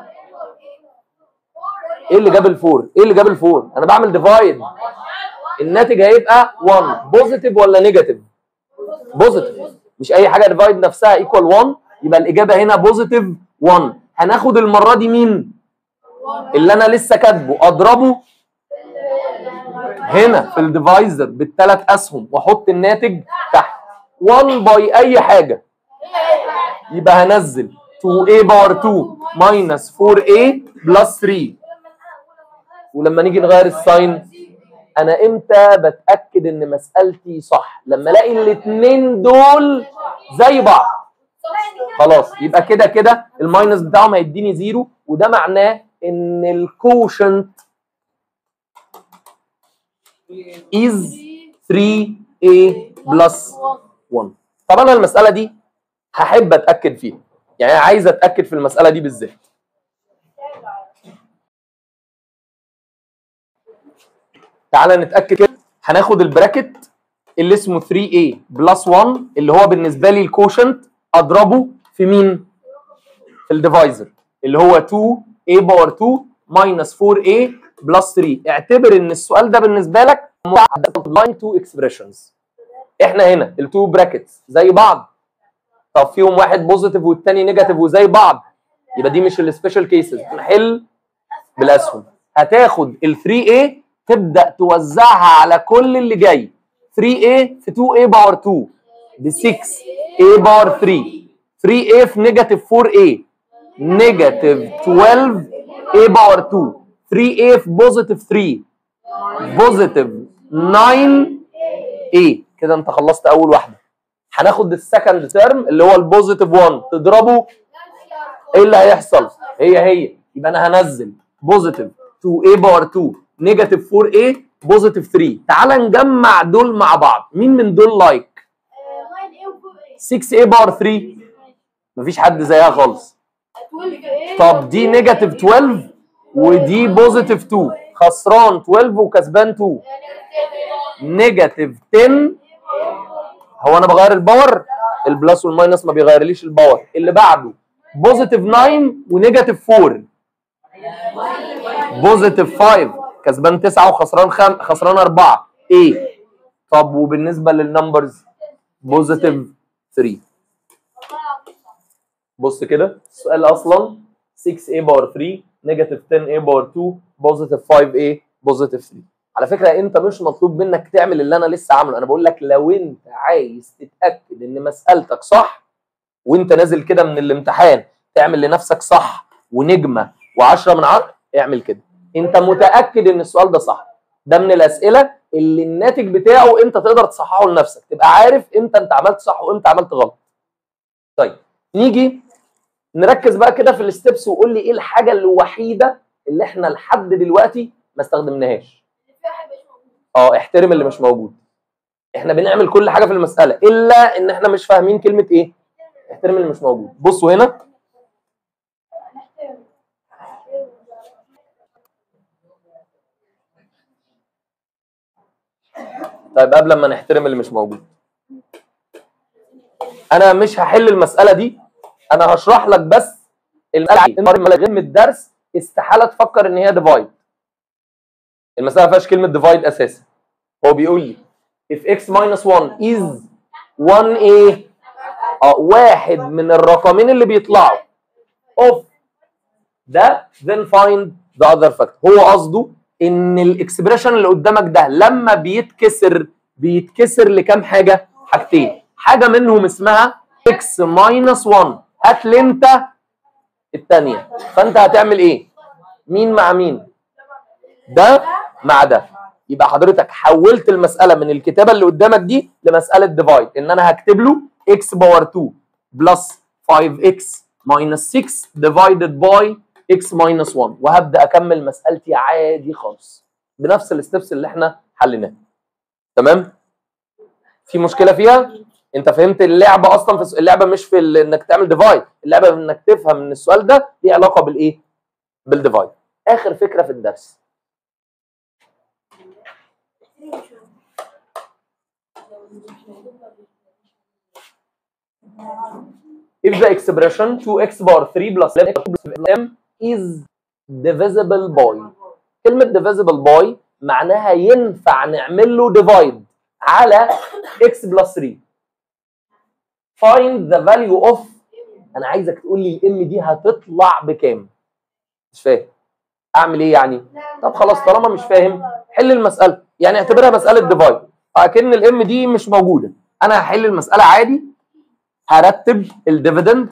ايه اللي جاب الفور؟ ايه اللي جاب الفور؟ انا بعمل ديفايد الناتج هيبقى 1 بوزيتيف ولا نيجاتيف؟ بوزيتيف مش اي حاجه ديفايد نفسها ايكوال 1 يبقى الاجابه هنا بوزيتيف 1 هناخد المره دي مين؟ اللي انا لسه كاتبه اضربه هنا في الديفايزر بالثلاث اسهم واحط الناتج تحت 1 باي اي حاجه يبقى هنزل 2a باور 2 ماينس 4a بلس 3 ولما نيجي نغير الساين انا امتى بتاكد ان مسالتي صح لما الاقي الاثنين دول زي بعض خلاص يبقى كده كده الماينس بتاعهم هيديني زيرو وده معناه ان الكوشنت is 3a بلس 1 طب انا المساله دي هحب اتاكد فيها يعني أنا عايز اتاكد في المساله دي بالذات تعالى نتاكد كده هناخد البراكت اللي اسمه 3a بلس 1 اللي هو بالنسبه لي الكوشنت اضربه في مين في الديفايزر اللي هو 2a باور 2 ماينس 4a بلس 3 اعتبر ان السؤال ده بالنسبه لك لاين تو اكسبريشنز احنا هنا التو براكتس زي بعض طب فيهم واحد بوزيتيف والتاني نيجاتيف وزي بعض يبقى دي مش السبيشال كيسز نحل بالاسهم هتاخد ال 3a تبدا توزعها على كل اللي جاي 3a في 2a باور 2 ب 6a باور 3 3a في نيجاتيف 4a نيجاتيف 12a باور 2 3a في بوزيتيف 3 بوزيتيف 9a كده انت خلصت اول واحده هناخد السكند تيرم اللي هو البوزيتيف 1 تضربه ايه اللي هيحصل هي هي يبقى انا هنزل بوزيتيف 2a باور 2 نيجاتيف 4a بوزيتيف 3 تعال نجمع دول مع بعض مين من دول لايك 6a باور 3 مفيش حد زيها خالص طب دي نيجاتيف 12 ودي بوزيتيف 2 خسران 12 وكسبان 2 نيجاتيف 10 هو انا بغير الباور البلس والماينس ما بيغيرليش الباور اللي بعده بوزيتيف 9 ونيجاتيف 4 بوزيتيف 5 كسبان 9 وخسران خم... خسران 4 ايه طب وبالنسبه للنمبرز بوزيتيف 3 بص كده السؤال اصلا 6a باور 3 نيجاتيف 10a باور 2 بوزيتيف 5a بوزيتيف 3 على فكره انت مش مطلوب منك تعمل اللي انا لسه عامله انا بقول لك لو انت عايز تتاكد ان مسالتك صح وانت نازل كده من الامتحان تعمل لنفسك صح ونجمه و10 من 10 اعمل كده انت متاكد ان السؤال ده صح ده من الاسئله اللي الناتج بتاعه انت تقدر تصححه لنفسك تبقى عارف امتى انت عملت صح وامتى عملت غلط طيب نيجي نركز بقى كده في الستبس وقول لي ايه الحاجه الوحيده اللي احنا لحد دلوقتي ما استخدمناهاش في واحد مش موجود اه احترم اللي مش موجود احنا بنعمل كل حاجه في المساله الا ان احنا مش فاهمين كلمه ايه احترم اللي مش موجود بصوا هنا نحترم طيب قبل ما نحترم اللي مش موجود انا مش هحل المساله دي انا هشرح لك بس المساله عادي. المره ما غير من الدرس استحاله تفكر ان هي ديفايد المساله ما فيهاش كلمه ديفايد اساسا هو بيقول لي if x minus 1 is 1 ايه اه واحد من الرقمين اللي بيطلعوا of ده then find the other factor هو قصده ان الاكسبريشن اللي قدامك ده لما بيتكسر بيتكسر لكام حاجه حاجتين حاجه منهم اسمها x minus 1 هات لي انت الثانيه فانت هتعمل ايه مين مع مين ده مع ده يبقى حضرتك حولت المساله من الكتابه اللي قدامك دي لمساله ديفايد ان انا هكتب له x باور 2 بلس 5x minus 6 divided by x minus 1 وهبدا اكمل مسالتي عادي خالص بنفس الستبس اللي احنا حليناها تمام في مشكله فيها انت فهمت اللعبه اصلا في الس- اللعبه مش في ال- انك تعمل ديفايد اللعبه انك تفهم ان السؤال ده ليه علاقه بالايه بالديفايد اخر فكره في الدرس if the expression 2x power 3 plus 11 m is divisible by كلمة divisible by معناها ينفع نعمل له divide على x plus 3 find the value of انا عايزك تقول لي الام دي هتطلع بكام مش فاهم اعمل ايه يعني طب خلاص طالما مش فاهم حل المساله يعني اعتبرها مساله ديفايد اكن الام دي مش موجوده انا هحل المساله عادي هرتب الديفيدند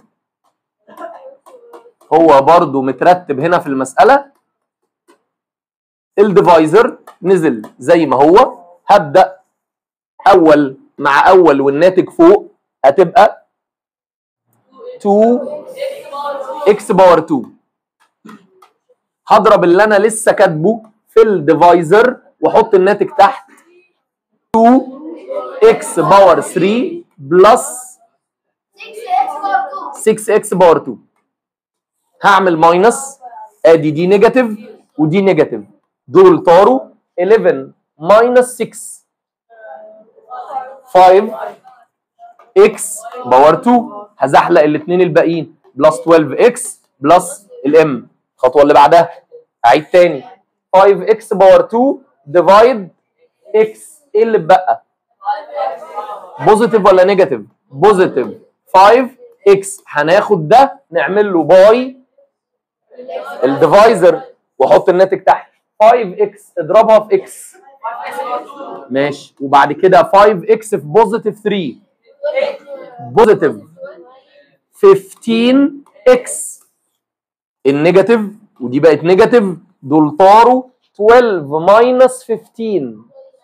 هو برضو مترتب هنا في المساله الديفايزر نزل زي ما هو هبدا اول مع اول والناتج فوق هتبقى 2 اكس باور 2 هضرب اللي انا لسه كاتبه في الديفايزر واحط الناتج تحت 2 اكس باور 3 بلس 6 اكس باور 2 هعمل ماينس ادي دي نيجاتيف ودي نيجاتيف دول طاروا 11 ماينس 6 5 اكس باور 2 هزحلق الاثنين الباقيين بلس 12 اكس بلس الام الخطوه اللي بعدها اعيد تاني 5 اكس باور 2 ديفايد اكس ايه اللي اتبقى بوزيتيف ولا نيجاتيف بوزيتيف 5 اكس هناخد ده نعمل له باي الديفايزر واحط الناتج تحت 5 اكس اضربها في اكس ماشي وبعد كده 5 اكس في بوزيتيف 3 بوزيتيف 15 اكس النيجاتيف ودي بقت نيجاتيف دول طاروا 12 ماينس 15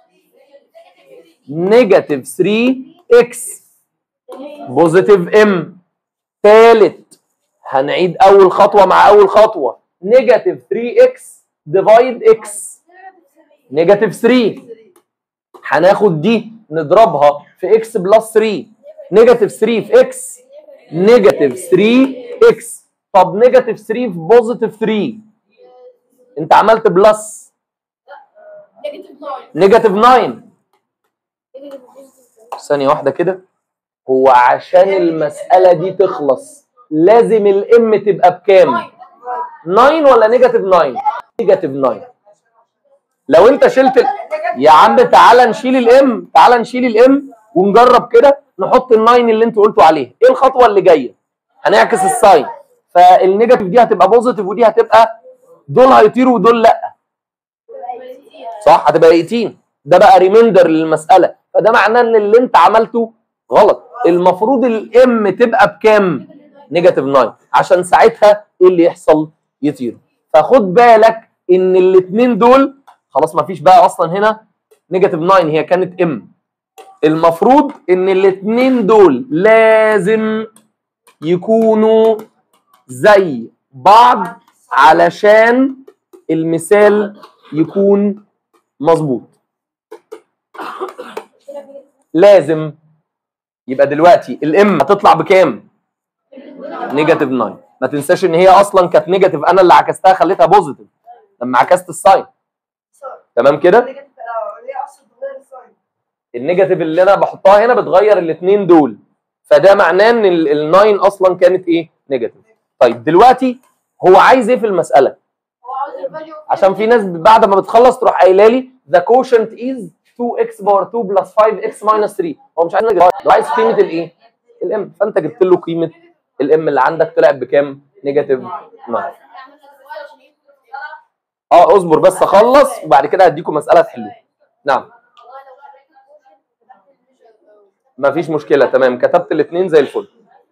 نيجاتيف 3 اكس بوزيتيف ام تالت هنعيد اول خطوه مع اول خطوه نيجاتيف 3 اكس ديفايد اكس نيجاتيف 3 هناخد دي نضربها في اكس بلس 3 نيجاتيف 3 في اكس نيجاتيف 3 اكس طب نيجاتيف 3 في بوزيتيف 3 انت عملت بلس نيجاتيف 9 ثانيه واحده كده هو عشان المساله دي تخلص لازم الام تبقى بكام 9 ولا نيجاتيف 9 نيجاتيف 9 لو انت شلت ال... يا عم تعالى نشيل الام تعالى نشيل الام ونجرب كده نحط الناين اللي انت قلتوا عليه ايه الخطوه اللي جايه هنعكس الساين فالنيجاتيف دي هتبقى بوزيتيف ودي هتبقى دول هيطيروا ودول لا صح هتبقى 18 ده بقى ريميندر للمساله فده معناه ان اللي انت عملته غلط المفروض الام تبقى بكام نيجاتيف 9 عشان ساعتها ايه اللي يحصل يطير فخد بالك ان الاثنين دول خلاص ما فيش بقى اصلا هنا نيجاتيف 9 هي كانت ام المفروض ان الاثنين دول لازم يكونوا زي بعض علشان المثال يكون مظبوط لازم يبقى دلوقتي الام هتطلع بكام نيجاتيف 9 ما تنساش ان هي اصلا كانت نيجاتيف انا اللي عكستها خليتها بوزيتيف لما عكست الساين تمام كده ليه اصلا تغير الساين النيجاتيف اللي انا بحطها هنا بتغير الاثنين دول فده معناه ان ال9 اصلا كانت ايه نيجاتيف طيب دلوقتي هو عايز ايه في المساله هو عاوز الفاليو عشان في ناس بعد ما بتخلص تروح قايله لي ذا كوشنت از 2x باور 2 بلس 5x ماينس 3 هو مش عايز negative، هو عايز قيمه الايه الام فانت جبت له قيمه الام اللي عندك طلعت بكام نيجاتيف 9 اه اصبر بس اخلص وبعد كده هديكم مساله تحلوها نعم مفيش مشكله تمام كتبت الاثنين زي الفل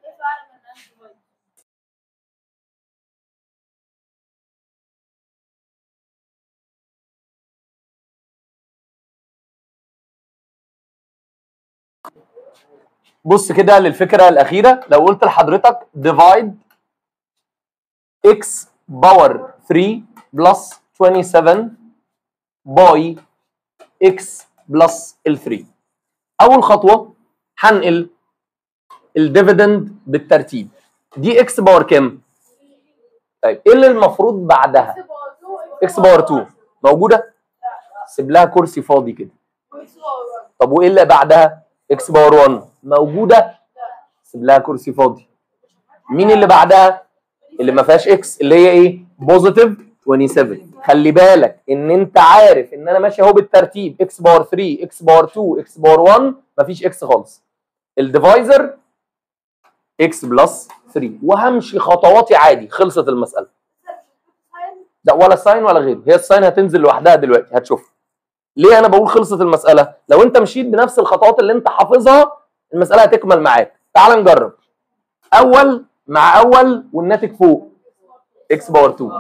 بص كده للفكره الاخيره لو قلت لحضرتك divide x باور 3 بلس 27 باي x بلس ال 3 اول خطوه هنقل الديفيدند بالترتيب دي x باور كام طيب ايه اللي المفروض بعدها x باور 2 موجوده سيب لها كرسي فاضي كده طب وايه اللي بعدها x باور 1 موجوده سيب لها كرسي فاضي مين اللي بعدها اللي ما فيهاش x اللي هي ايه بوزيتيف 27 خلي بالك ان انت عارف ان انا ماشي اهو بالترتيب x باور 3 x باور 2 x باور 1 مفيش x خالص الديفايزر x بلس 3 وهمشي خطواتي عادي خلصت المساله لا ولا ساين ولا غيره هي الساين هتنزل لوحدها دلوقتي هتشوف ليه انا بقول خلصت المساله لو انت مشيت بنفس الخطوات اللي انت حافظها المساله هتكمل معاك تعال نجرب اول مع اول والناتج فوق x باور 2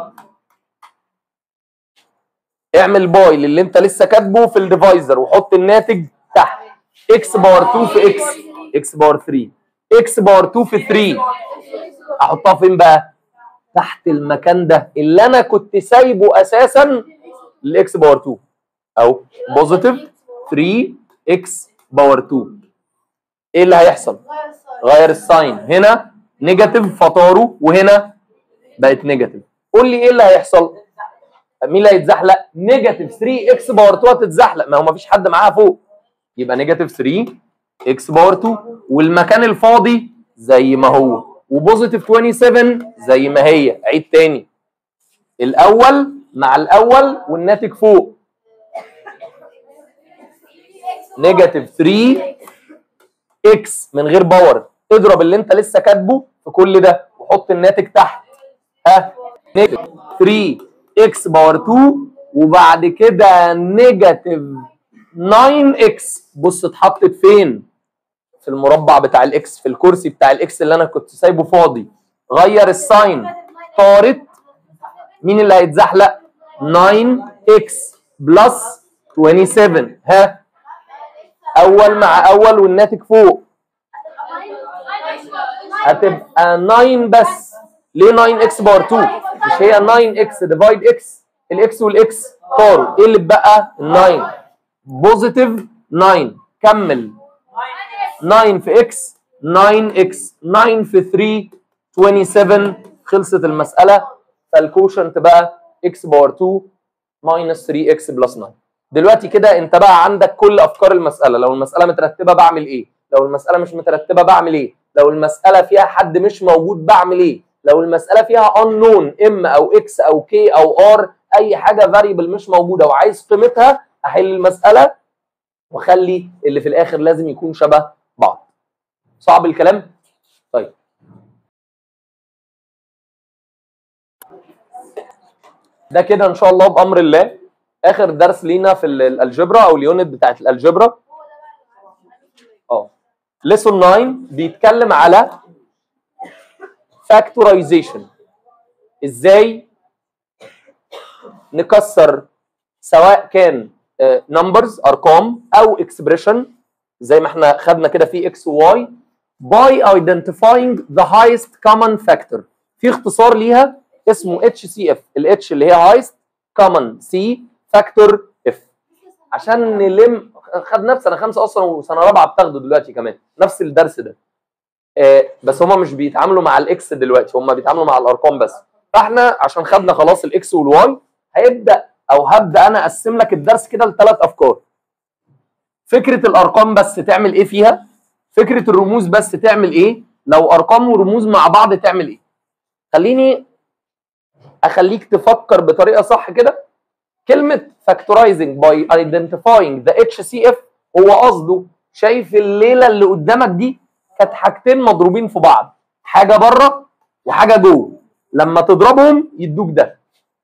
اعمل باي للي انت لسه كاتبه في الديفايزر وحط الناتج تحت x باور 2 في x x باور 3 x باور 2 في 3 احطها فين بقى تحت المكان ده اللي انا كنت سايبه اساسا الاكس باور 2 او بوزيتيف 3 اكس باور 2 ايه اللي هيحصل غير الساين هنا نيجاتيف فطاره وهنا بقت نيجاتيف قول لي ايه اللي هيحصل مين اللي هيتزحلق نيجاتيف 3 اكس باور 2 هتتزحلق ما هو ما فيش حد معاها فوق يبقى نيجاتيف 3 اكس باور 2 والمكان الفاضي زي ما هو وبوزيتيف 27 زي ما هي عيد تاني الاول مع الاول والناتج فوق نيجاتيف 3 اكس من غير باور اضرب اللي انت لسه كاتبه في كل ده وحط الناتج تحت ها نيجاتيف 3 اكس باور 2 وبعد كده نيجاتيف 9 اكس بص اتحطت فين في المربع بتاع الاكس في الكرسي بتاع الاكس اللي انا كنت سايبه فاضي غير الساين طارت مين اللي هيتزحلق 9 اكس بلس 27 ها اول مع اول والناتج فوق هتبقى 9 بس ليه 9 اكس باور 2 مش هي 9 اكس ديفايد اكس الاكس والاكس طاروا ايه اللي بقى 9 بوزيتيف 9 كمل 9 في اكس 9 اكس 9 في 3 27 خلصت المساله فالكوشنت بقى اكس باور 2 ماينس 3 اكس بلس 9 دلوقتي كده انت بقى عندك كل افكار المساله لو المساله مترتبه بعمل ايه لو المساله مش مترتبه بعمل ايه لو المساله فيها حد مش موجود بعمل ايه لو المساله فيها unknown ام او اكس او كي او ار اي حاجه فاريبل مش موجوده وعايز قيمتها احل المساله واخلي اللي في الاخر لازم يكون شبه بعض صعب الكلام طيب ده كده ان شاء الله بامر الله اخر درس لينا في ال- الالجبرا او اليونت بتاعت الالجبرا اه ليسون 9 بيتكلم على فاكتورايزيشن ازاي نكسر سواء كان نمبرز ارقام او اكسبريشن زي ما احنا خدنا كده في اكس وواي by identifying the highest common factor في اختصار ليها اسمه اتش سي اف الاتش اللي هي هايست كومن سي فاكتور اف عشان نلم خدناه في سنه خمسه اصلا وسنه رابعه بتاخده دلوقتي كمان نفس الدرس ده آه بس هما مش بيتعاملوا مع الاكس دلوقتي هما بيتعاملوا مع الارقام بس فاحنا عشان خدنا خلاص الاكس والواي هيبدا او هبدا انا اقسم لك الدرس كده لثلاث افكار فكره الارقام بس تعمل ايه فيها فكره الرموز بس تعمل ايه لو ارقام ورموز مع بعض تعمل ايه خليني اخليك تفكر بطريقه صح كده كلمه factorizing by identifying the HCF هو قصده شايف الليله اللي قدامك دي كانت حاجتين مضروبين في بعض حاجه بره وحاجه جوه لما تضربهم يدوك ده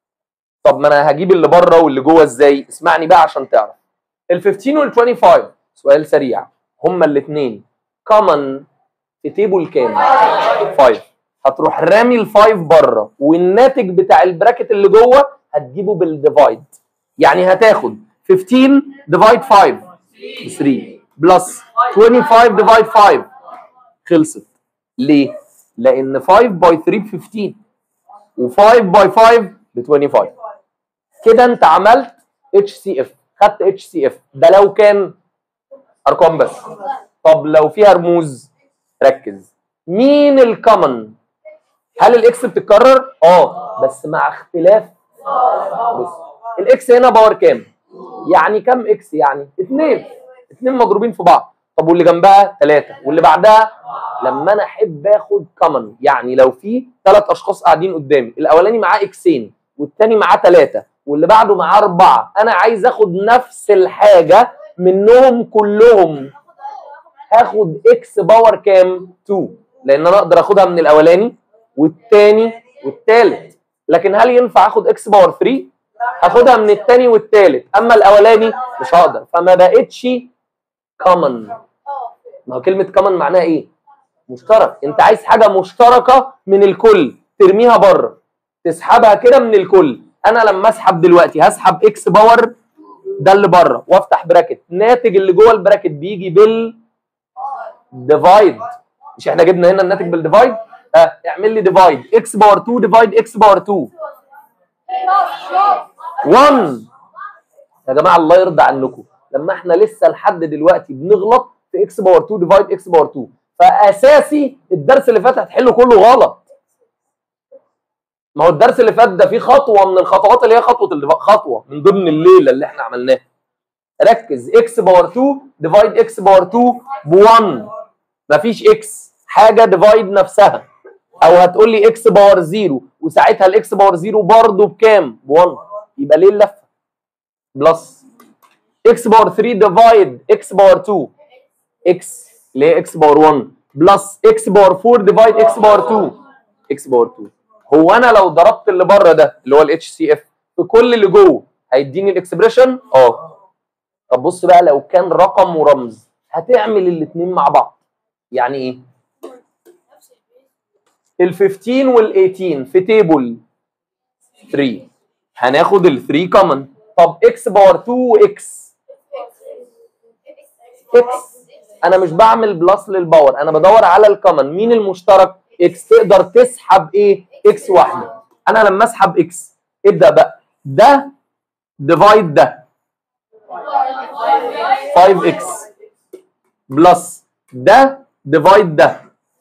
طب ما انا هجيب اللي بره واللي جوه ازاي اسمعني بقى عشان تعرف ال 15 وال 25 سؤال سريع هما الاثنين common في تيبل كام 5 هتروح رامي الفايف بره والناتج بتاع البراكت اللي جوه هتجيبه بالديفايد يعني هتاخد 15 ديفايد 5 ب 3 بلس 25 ديفايد 5 خلصت ليه؟ لان 5 باي 3 ب 15 و5 باي 5 ب 25 كده انت عملت اتش سي اف خدت اتش سي اف ده لو كان ارقام بس طب لو فيها رموز ركز مين الكومن هل الاكس بتتكرر اه بس مع اختلاف بص الاكس هنا باور كام يعني كام اكس يعني اتنين اتنين مضروبين في بعض طب واللي جنبها ثلاثة واللي بعدها لما انا احب اخد كومن يعني لو في ثلاث اشخاص قاعدين قدامي الاولاني معاه اكسين والتاني معاه ثلاثة واللي بعده معاه اربعة انا عايز اخد نفس الحاجة منهم كلهم هاخد اكس باور كام 2 لان انا اقدر اخدها من الاولاني والتاني والتالت لكن هل ينفع اخد اكس باور 3 هاخدها من التاني والتالت اما الاولاني مش هقدر فما بقتش كومن ما هو كلمه كومن معناها ايه مشترك انت عايز حاجه مشتركه من الكل ترميها بره تسحبها كده من الكل انا لما اسحب دلوقتي هسحب اكس باور ده اللي بره وافتح براكت ناتج اللي جوه البراكت بيجي بال ديفايد مش احنا جبنا هنا الناتج بالديفايد ها اعمل لي ديفايد اكس باور 2 ديفايد اكس باور 2 1 يا جماعه الله يرضى عنكم لما احنا لسه لحد دلوقتي بنغلط في اكس باور 2 ديفايد اكس باور 2 فاساسي الدرس اللي فات هتحله كله غلط ما هو الدرس اللي فات ده فيه خطوه من الخطوات اللي هي خطوه الديفا- خطوه من ضمن الليله اللي احنا عملناها ركز اكس باور 2 ديفايد اكس باور 2 ب 1 مفيش اكس حاجه ديفايد نفسها او هتقول لي اكس باور 0 وساعتها الاكس باور 0 برضه بكام؟ ب 1 يبقى ليه اللفه؟ بلس اكس باور 3 ديفايد اكس باور 2 اكس اللي هي اكس باور 1 بلس اكس باور 4 ديفايد اكس باور 2 اكس باور 2 هو انا لو ضربت اللي بره ده اللي هو الاتش سي اف في كل اللي جوه هيديني الاكسبريشن اه طب بص بقى لو كان رقم ورمز هتعمل الاثنين مع بعض يعني ايه ال 15 وال 18 في تيبل 3 هناخد ال 3 كومن طب اكس باور 2 واكس اكس انا مش بعمل بلس للباور انا بدور على الكومن مين المشترك اكس تقدر تسحب ايه اكس واحده انا لما اسحب اكس ابدا بقى ده ديفايد ده 5 اكس بلس ده ديفايد ده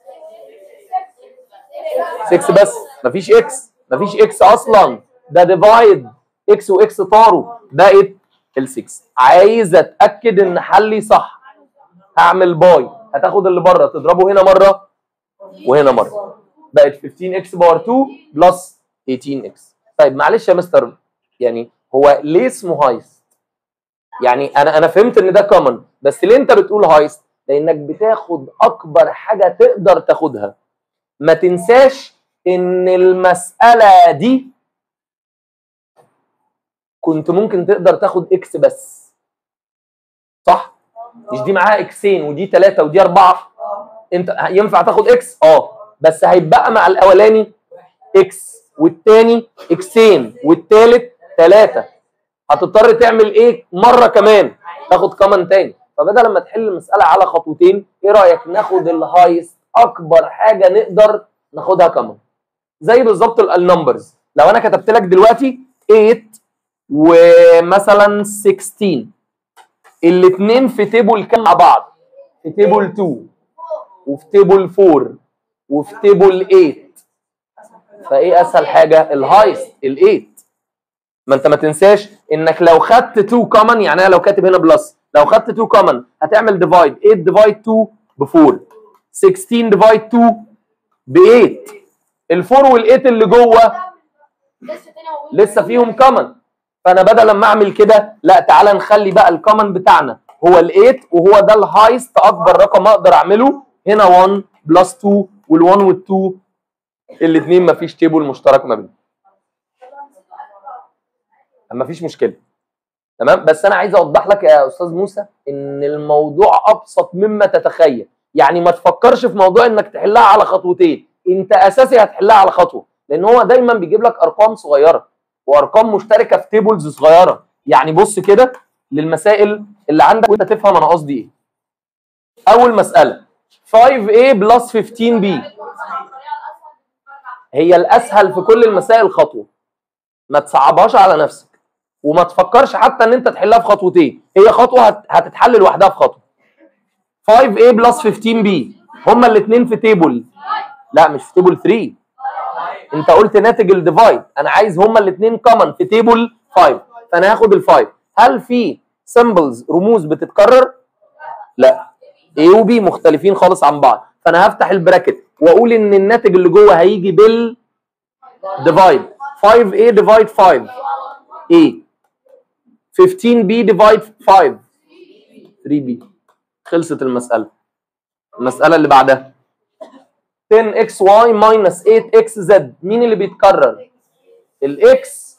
6 بس مفيش اكس مفيش اكس اصلا ده ديفايد اكس واكس طاروا بقت ال 6 عايز اتاكد ان حلي صح هعمل باي هتاخد اللي بره تضربه هنا مره وهنا مره بقت 15 اكس باور 2 بلس 18 اكس طيب معلش يا مستر يعني هو ليه اسمه هايست يعني انا انا فهمت ان ده كومن بس ليه انت بتقول هايست لانك بتاخد اكبر حاجه تقدر تاخدها ما تنساش ان المساله دي كنت ممكن تقدر تاخد اكس بس صح مش دي معاها اكسين ودي ثلاثة ودي أربعة انت ينفع تاخد اكس اه بس هيتبقى مع الاولاني اكس والتاني اكسين والتالت ثلاثة هتضطر تعمل ايه مرة كمان تاخد كمان تاني فبدل ما تحل المسألة على خطوتين ايه رأيك ناخد الهايست اكبر حاجة نقدر ناخدها كمان زي بالظبط النمبرز لو انا كتبت لك دلوقتي 8 ومثلا 16 الاثنين في تيبل كام مع بعض في تيبل 2 وفي تيبل 4 وفي تيبل 8 فايه اسهل حاجه الهايست ال8 ما انت ما تنساش انك لو خدت 2 كومن يعني انا لو كاتب هنا بلس لو خدت 2 كومن هتعمل ديفايد 8 ديفايد 2 ب 4 16 ديفايد 2 ب 8 ال4 وال8 اللي جوه لسه تاني هو لسه فيهم كومن فانا بدل ما اعمل كده لا تعالى نخلي بقى الكومن بتاعنا هو ال8 وهو ده الهايست اكبر رقم اقدر اعمله هنا 1 بلس 2 وال1 وال2 الاثنين مفيش تيبل مشترك ما بينهم مفيش مشكله تمام بس انا عايز اوضح لك يا استاذ موسى ان الموضوع ابسط مما تتخيل يعني ما تفكرش في موضوع انك تحلها على خطوتين انت اساسي هتحلها على خطوه لان هو دايما بيجيب لك ارقام صغيره وارقام مشتركه في تيبلز صغيره يعني بص كده للمسائل اللي عندك وانت تفهم انا قصدي ايه اول مساله 5a بلس 15b هي الاسهل في كل المسائل خطوه ما تصعبهاش على نفسك وما تفكرش حتى ان انت تحلها في خطوتين هي خطوه هت- هتتحل لوحدها في خطوه 5a بلس 15b هما الاثنين في تيبل لا مش في تيبل 3 انت قلت ناتج الديفايد انا عايز هما الاثنين كومن في تيبل 5 فانا هاخد ال5 هل في سيمبلز رموز بتتكرر لا A و B مختلفين خالص عن بعض فانا هفتح البراكت واقول ان الناتج اللي جوه هيجي بال ديفايد 5A ديفايد 5 A 15B ديفايد 5 3B خلصت المسألة المسألة اللي بعدها 10xy minus 8xz مين اللي بيتكرر؟ الاكس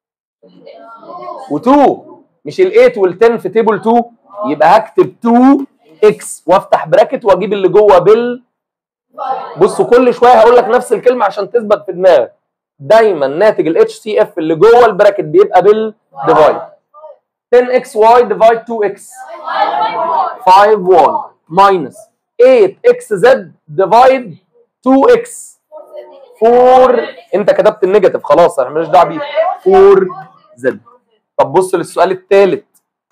و2 مش ال8 وال10 في تيبل 2 يبقى هكتب 2x وافتح براكت واجيب اللي جوه بال بصوا كل شويه هقول لك نفس الكلمه عشان تثبت في دماغك دايما ناتج ال HCF اللي جوه البراكت بيبقى بالديفايد 10xy ديفايد 2x 5y minus 8xz ديفايد 2x 4 انت كتبت النيجاتيف خلاص احنا مالناش دعوه بيه 4z طب بص للسؤال الثالث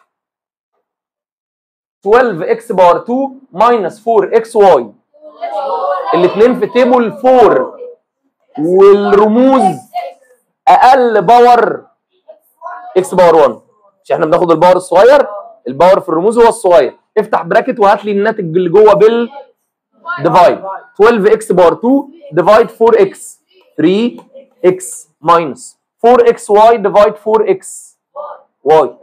12x باور 2 minus 4xy الاثنين في تيبل 4 والرموز اقل باور اكس باور 1 مش احنا بناخد الباور الصغير الباور في الرموز هو الصغير افتح براكت وهات لي الناتج اللي جوه بال ديفايد 12 اكس باور 2 ديفايد 4 اكس 3 اكس ماينس 4 اكس واي ديفايد 4 اكس واي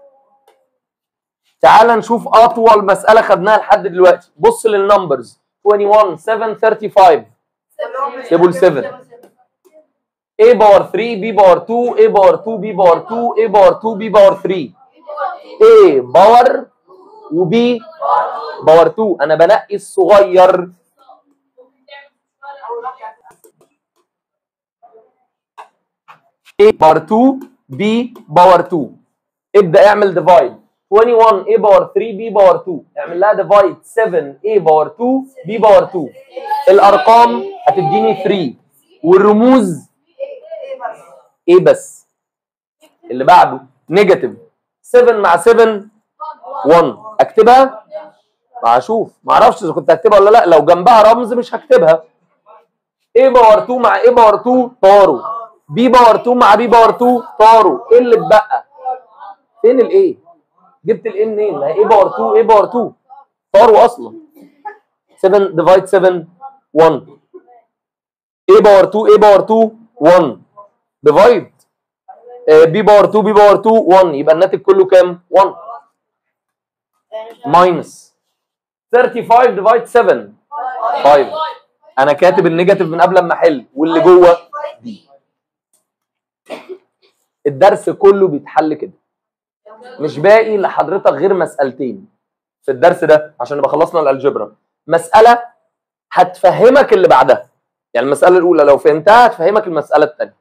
تعال نشوف اطول مساله خدناها لحد دلوقتي بص للنمبرز 21 7 35 تيبل 7 a باور 3 b باور 2 a باور 2 b باور 2 a باور 2 b باور 3 a باور وb باور 2 انا بنقي الصغير a باور 2 b باور 2 ابدا اعمل ديفايد 21 a باور 3 b باور 2 اعمل لها ديفايد 7 a باور 2 b باور 2 الارقام هتديني 3 والرموز ايه بس اللي بعده نيجاتيف 7 مع 7 1 اكتبها ما اشوف ما اعرفش اذا كنت هكتبها ولا لا لو جنبها رمز مش هكتبها a باور 2 مع a باور 2 طاروا b باور 2 مع b باور 2 طاروا ايه اللي اتبقى فين الايه جبت الايه منين ما هي a باور 2 a باور 2 طاروا اصلا 7 ديفايد 7 1 a باور 2 a باور 2 1 ديفايد بي باور 2 بي باور 2 1 يبقى الناتج كله كام 1 ماينس 35 ديفايد 7 5 انا كاتب النيجاتيف من قبل ما احل واللي جوه دي الدرس كله بيتحل كده مش باقي لحضرتك غير مسألتين في الدرس ده عشان نبقى خلصنا الالجبرا مسألة هتفهمك اللي بعدها يعني المسألة الأولى لو فهمتها هتفهمك المسألة الثانية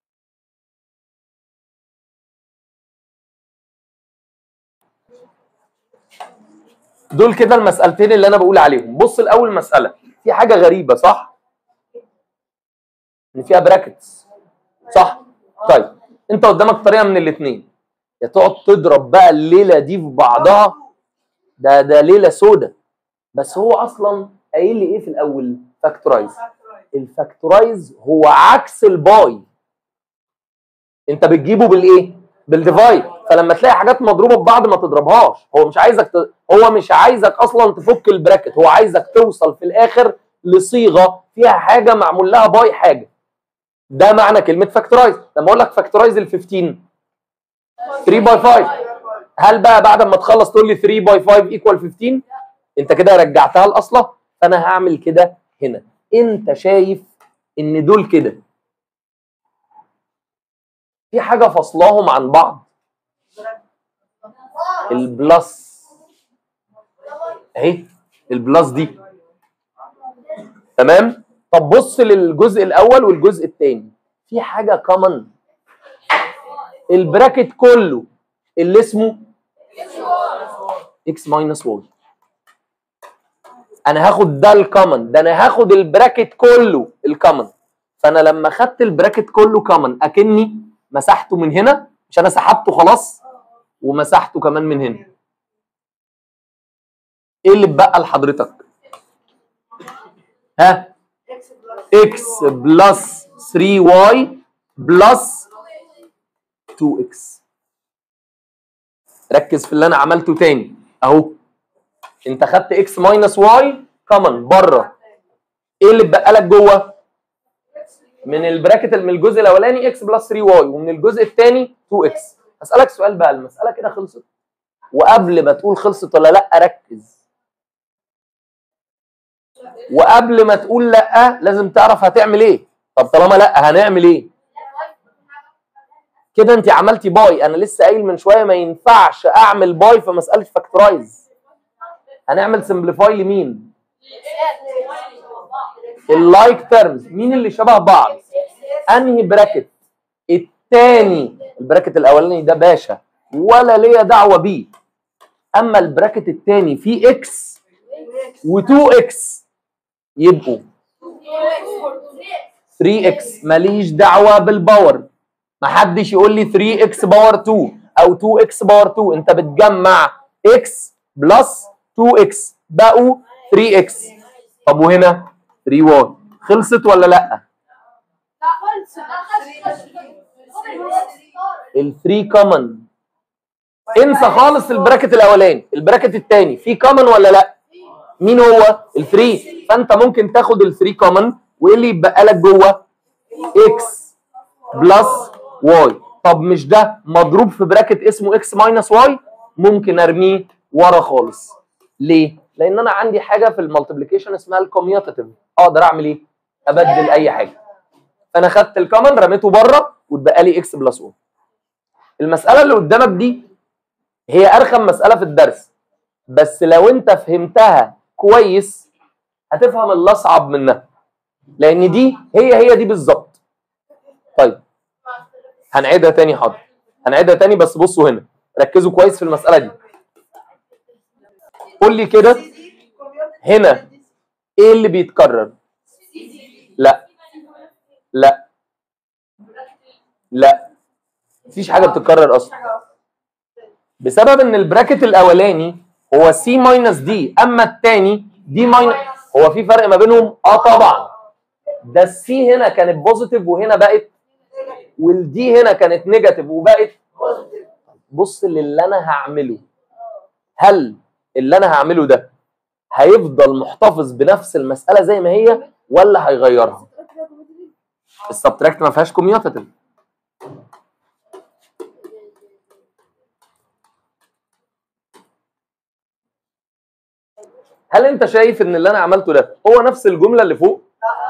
دول كده المسألتين اللي أنا بقول عليهم بص الأول مسألة في حاجة غريبة صح؟ ان فيها براكتس صح طيب انت قدامك طريقه من الاثنين يا تقعد تضرب بقى الليله دي في بعضها ده ده ليله سودة بس هو اصلا قايل لي ايه في الاول فاكتورايز الفاكتورايز هو عكس الباي انت بتجيبه بالايه بالديفايد فلما تلاقي حاجات مضروبه ببعض ما تضربهاش هو مش عايزك ت... هو مش عايزك اصلا تفك البراكت هو عايزك توصل في الاخر لصيغه فيها حاجه معمول لها باي حاجه ده معنى كلمه فاكتورايز لما اقول لك فاكتورايز ال 15 3 باي 5 هل بقى بعد ما تخلص تقول لي 3 باي 5 ايكوال 15 انت كده رجعتها لاصلها فانا هعمل كده هنا انت شايف ان دول كده في حاجه فصلاهم عن بعض البلس اهي البلس دي تمام طب بص للجزء الاول والجزء الثاني في حاجه كومن البراكت كله اللي اسمه اكس ماينس واي انا هاخد ده الكومن ده انا هاخد البراكت كله الكومن فانا لما خدت البراكت كله كومن اكني مسحته من هنا مش انا سحبته خلاص ومسحته كمان من هنا ايه اللي اتبقى لحضرتك ها اكس بلس x بلس 3y بلس 2x ركز في اللي انا عملته تاني اهو انت خدت x ماينس y كومن بره ايه اللي اتبقى لك جوه من البراكت من الجزء الاولاني x بلس 3y ومن الجزء الثاني 2x هسالك سؤال بقى المساله كده خلصت وقبل ما تقول خلصت ولا لا ركز وقبل ما تقول لا لازم تعرف هتعمل ايه طب طالما لا هنعمل ايه كده انت عملتي باي انا لسه قايل من شويه ما ينفعش اعمل باي في مساله فاكتورايز هنعمل سمبليفاي لمين اللايك تيرمز مين اللي شبه بعض انهي براكت التاني البراكت الاولاني ده باشا ولا ليا دعوه بيه اما البراكت التاني فيه اكس و2 اكس يبقوا 3x ماليش دعوه بالباور محدش يقول لي 3x باور 2 او 2x باور 2 انت بتجمع x بلس 2x بقوا 3x طب وهنا 3y خلصت ولا لا ال 3 كومن انسى خالص البراكت الاولاني البراكت الثاني في كومن ولا لا مين هو ال 3 فانت ممكن تاخد ال 3 كومن وايه اللي يتبقى لك جوه اكس بلس واي طب مش ده مضروب في براكت اسمه اكس ماينس واي ممكن ارميه ورا خالص ليه لان انا عندي حاجه في المالتيبليكيشن اسمها الكوميوتيف اقدر اعمل ايه ابدل اي حاجه فانا خدت الكومن رميته بره واتبقى لي اكس بلس واي المساله اللي قدامك دي هي ارخم مساله في الدرس بس لو انت فهمتها كويس هتفهم اللي اصعب منها لان دي هي هي دي بالظبط طيب هنعيدها تاني حاضر هنعيدها تاني بس بصوا هنا ركزوا كويس في المساله دي قول لي كده هنا ايه اللي بيتكرر لا لا لا مفيش حاجه بتتكرر اصلا بسبب ان البراكت الاولاني هو سي ماينس دي اما الثاني دي ماينس هو في فرق ما بينهم اه طبعا ده السي هنا كانت بوزيتيف وهنا بقت والدي هنا كانت نيجاتيف وبقت بص للي انا هعمله هل اللي انا هعمله ده هيفضل محتفظ بنفس المساله زي ما هي ولا هيغيرها السبتراكت ما فيهاش كوميوتيف هل انت شايف ان اللي انا عملته ده هو نفس الجمله اللي فوق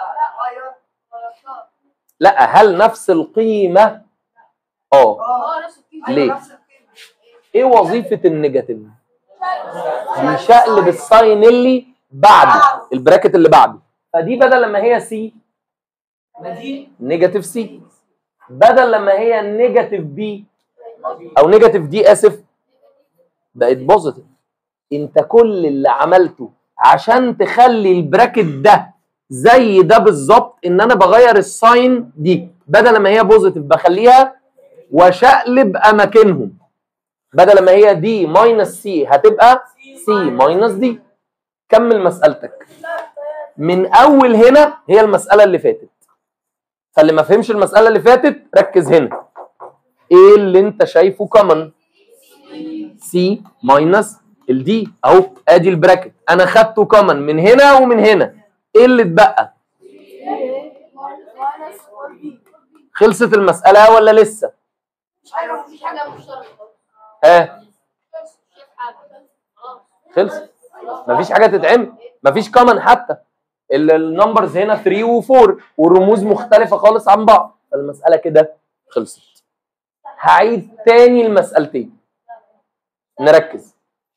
لا هل نفس القيمه اه ليه؟ ايه وظيفه النيجاتيف بيشقلب الساين اللي بعده البراكت اللي بعده فدي بدل لما هي سي نيجاتيف سي بدل لما هي نيجاتيف بي او نيجاتيف دي اسف بقت بوزيتيف انت كل اللي عملته عشان تخلي البراكت ده زي ده بالظبط ان انا بغير الساين دي بدل ما هي بوزيتيف بخليها وشقلب اماكنهم بدل ما هي دي ماينس سي هتبقى سي ماينس دي كمل مسألتك من اول هنا هي المسألة اللي فاتت فاللي ما فهمش المسألة اللي فاتت ركز هنا ايه اللي انت شايفه كومن سي ماينس الدي اهو ادي البراكت انا خدته كومن من هنا ومن هنا ايه اللي اتبقى خلصت المسألة ولا لسه مفيش حاجه مشتركه ها مفيش حاجه خلاص خلصت مفيش حاجة تتعمل مفيش كومن حتى ال- النمبرز هنا 3 و4 والرموز مختلفة خالص عن بعض المسألة كده خلصت هعيد تاني المسألتين نركز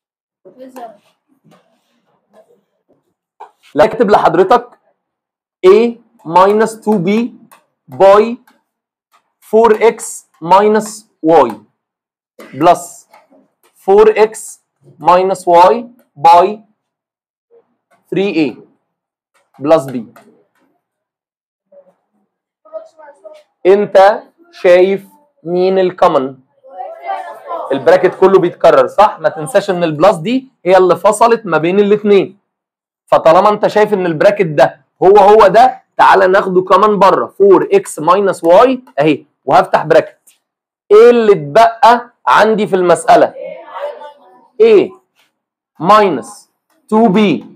لا اكتب لحضرتك a minus 2b by 4x minus y plus 4x minus y by 3a plus b انت شايف مين الكومن البراكت كله بيتكرر صح ما تنساش ان البلس دي هي اللي فصلت ما بين الاثنين فطالما انت شايف ان البراكت ده هو هو ده تعالى ناخده كمان بره 4x ماينس y اهي وهفتح براكت ايه اللي اتبقى عندي في المساله a ماينس 2b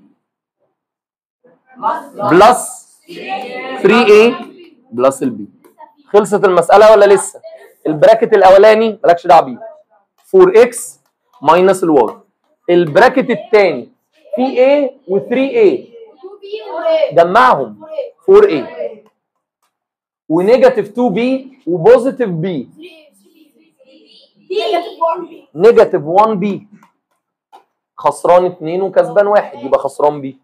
بلس 3a بلس البي خلصت المساله ولا لسه البراكت الاولاني مالكش دعوه بيه 4x ماينس الواي البراكت الثاني في a و 3a جمعهم 4a ونيجاتيف 2b وبوزيتيف b نيجاتيف 1b خسران 2 وكسبان 1 يبقى خسران b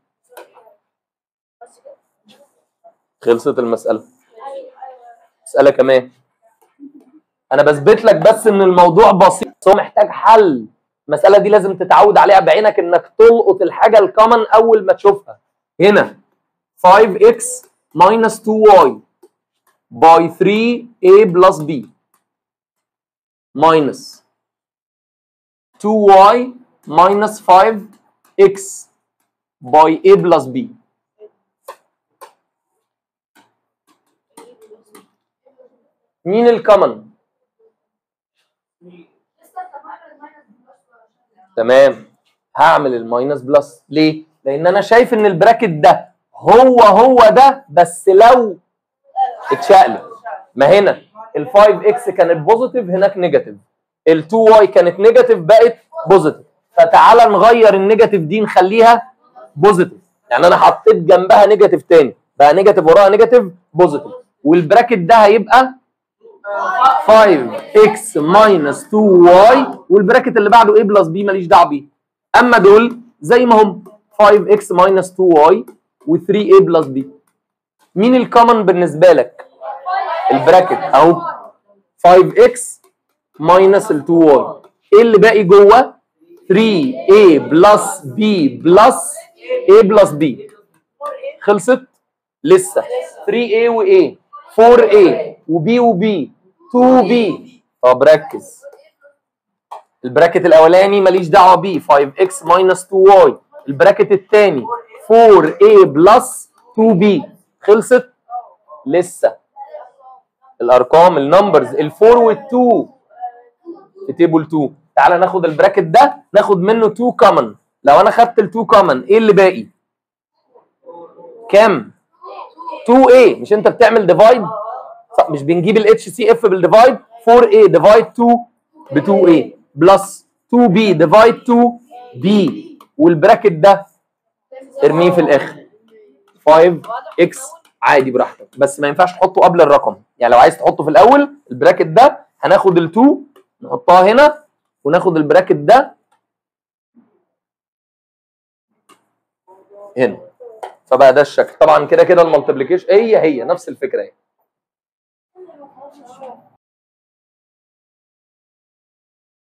خلصت المسألة مسألة كمان أنا بثبت لك بس إن الموضوع بسيط بس هو محتاج حل المسألة دي لازم تتعود عليها بعينك إنك تلقط الحاجة الكومن أول ما تشوفها هنا 5x minus 2y by 3a plus b minus 2y minus 5x by a plus b مين الكومن تمام هعمل الماينس بلس ليه لان انا شايف ان البراكت ده هو هو ده بس لو اتشقلب ما هنا ال 5 اكس كانت بوزيتيف هناك نيجاتيف ال 2 واي كانت نيجاتيف بقت بوزيتيف فتعالى نغير النيجاتيف دي نخليها بوزيتيف يعني انا حطيت جنبها نيجاتيف تاني بقى نيجاتيف وراها نيجاتيف بوزيتيف والبراكت ده هيبقى 5x minus 2y والبراكت اللي بعده a بلس b ماليش دعوه بيه اما دول زي ما هم 5x minus 2y و 3a بلس b مين الكومن بالنسبه لك البراكت اهو 5x minus ال 2y ايه اللي باقي جوه 3a بلس b بلس a بلس b خلصت لسه 3a و a 4a وb وb 2b طب ركز البراكت الاولاني ماليش دعوه بيه 5x minus 2y البراكت الثاني 4a بلس 2b خلصت لسه الارقام النمبرز ال4 وال2 في تيبل 2 تعالى ناخد البراكت ده ناخد منه 2 كومن لو انا خدت ال2 كومن ايه اللي باقي كام 2a مش انت بتعمل ديفايد صح مش بنجيب ال HCF بالديفايد 4a ديفايد 2 ب 2a بلس 2b ديفايد 2b والبراكت ده ارميه في الاخر 5x عادي براحتك بس ما ينفعش تحطه قبل الرقم يعني لو عايز تحطه في الاول البراكت ده هناخد ال2 نحطها هنا وناخد البراكت ده هنا فبقى ده الشكل طبعا كده كده المالتيبليكيشن هي هي نفس الفكره اهي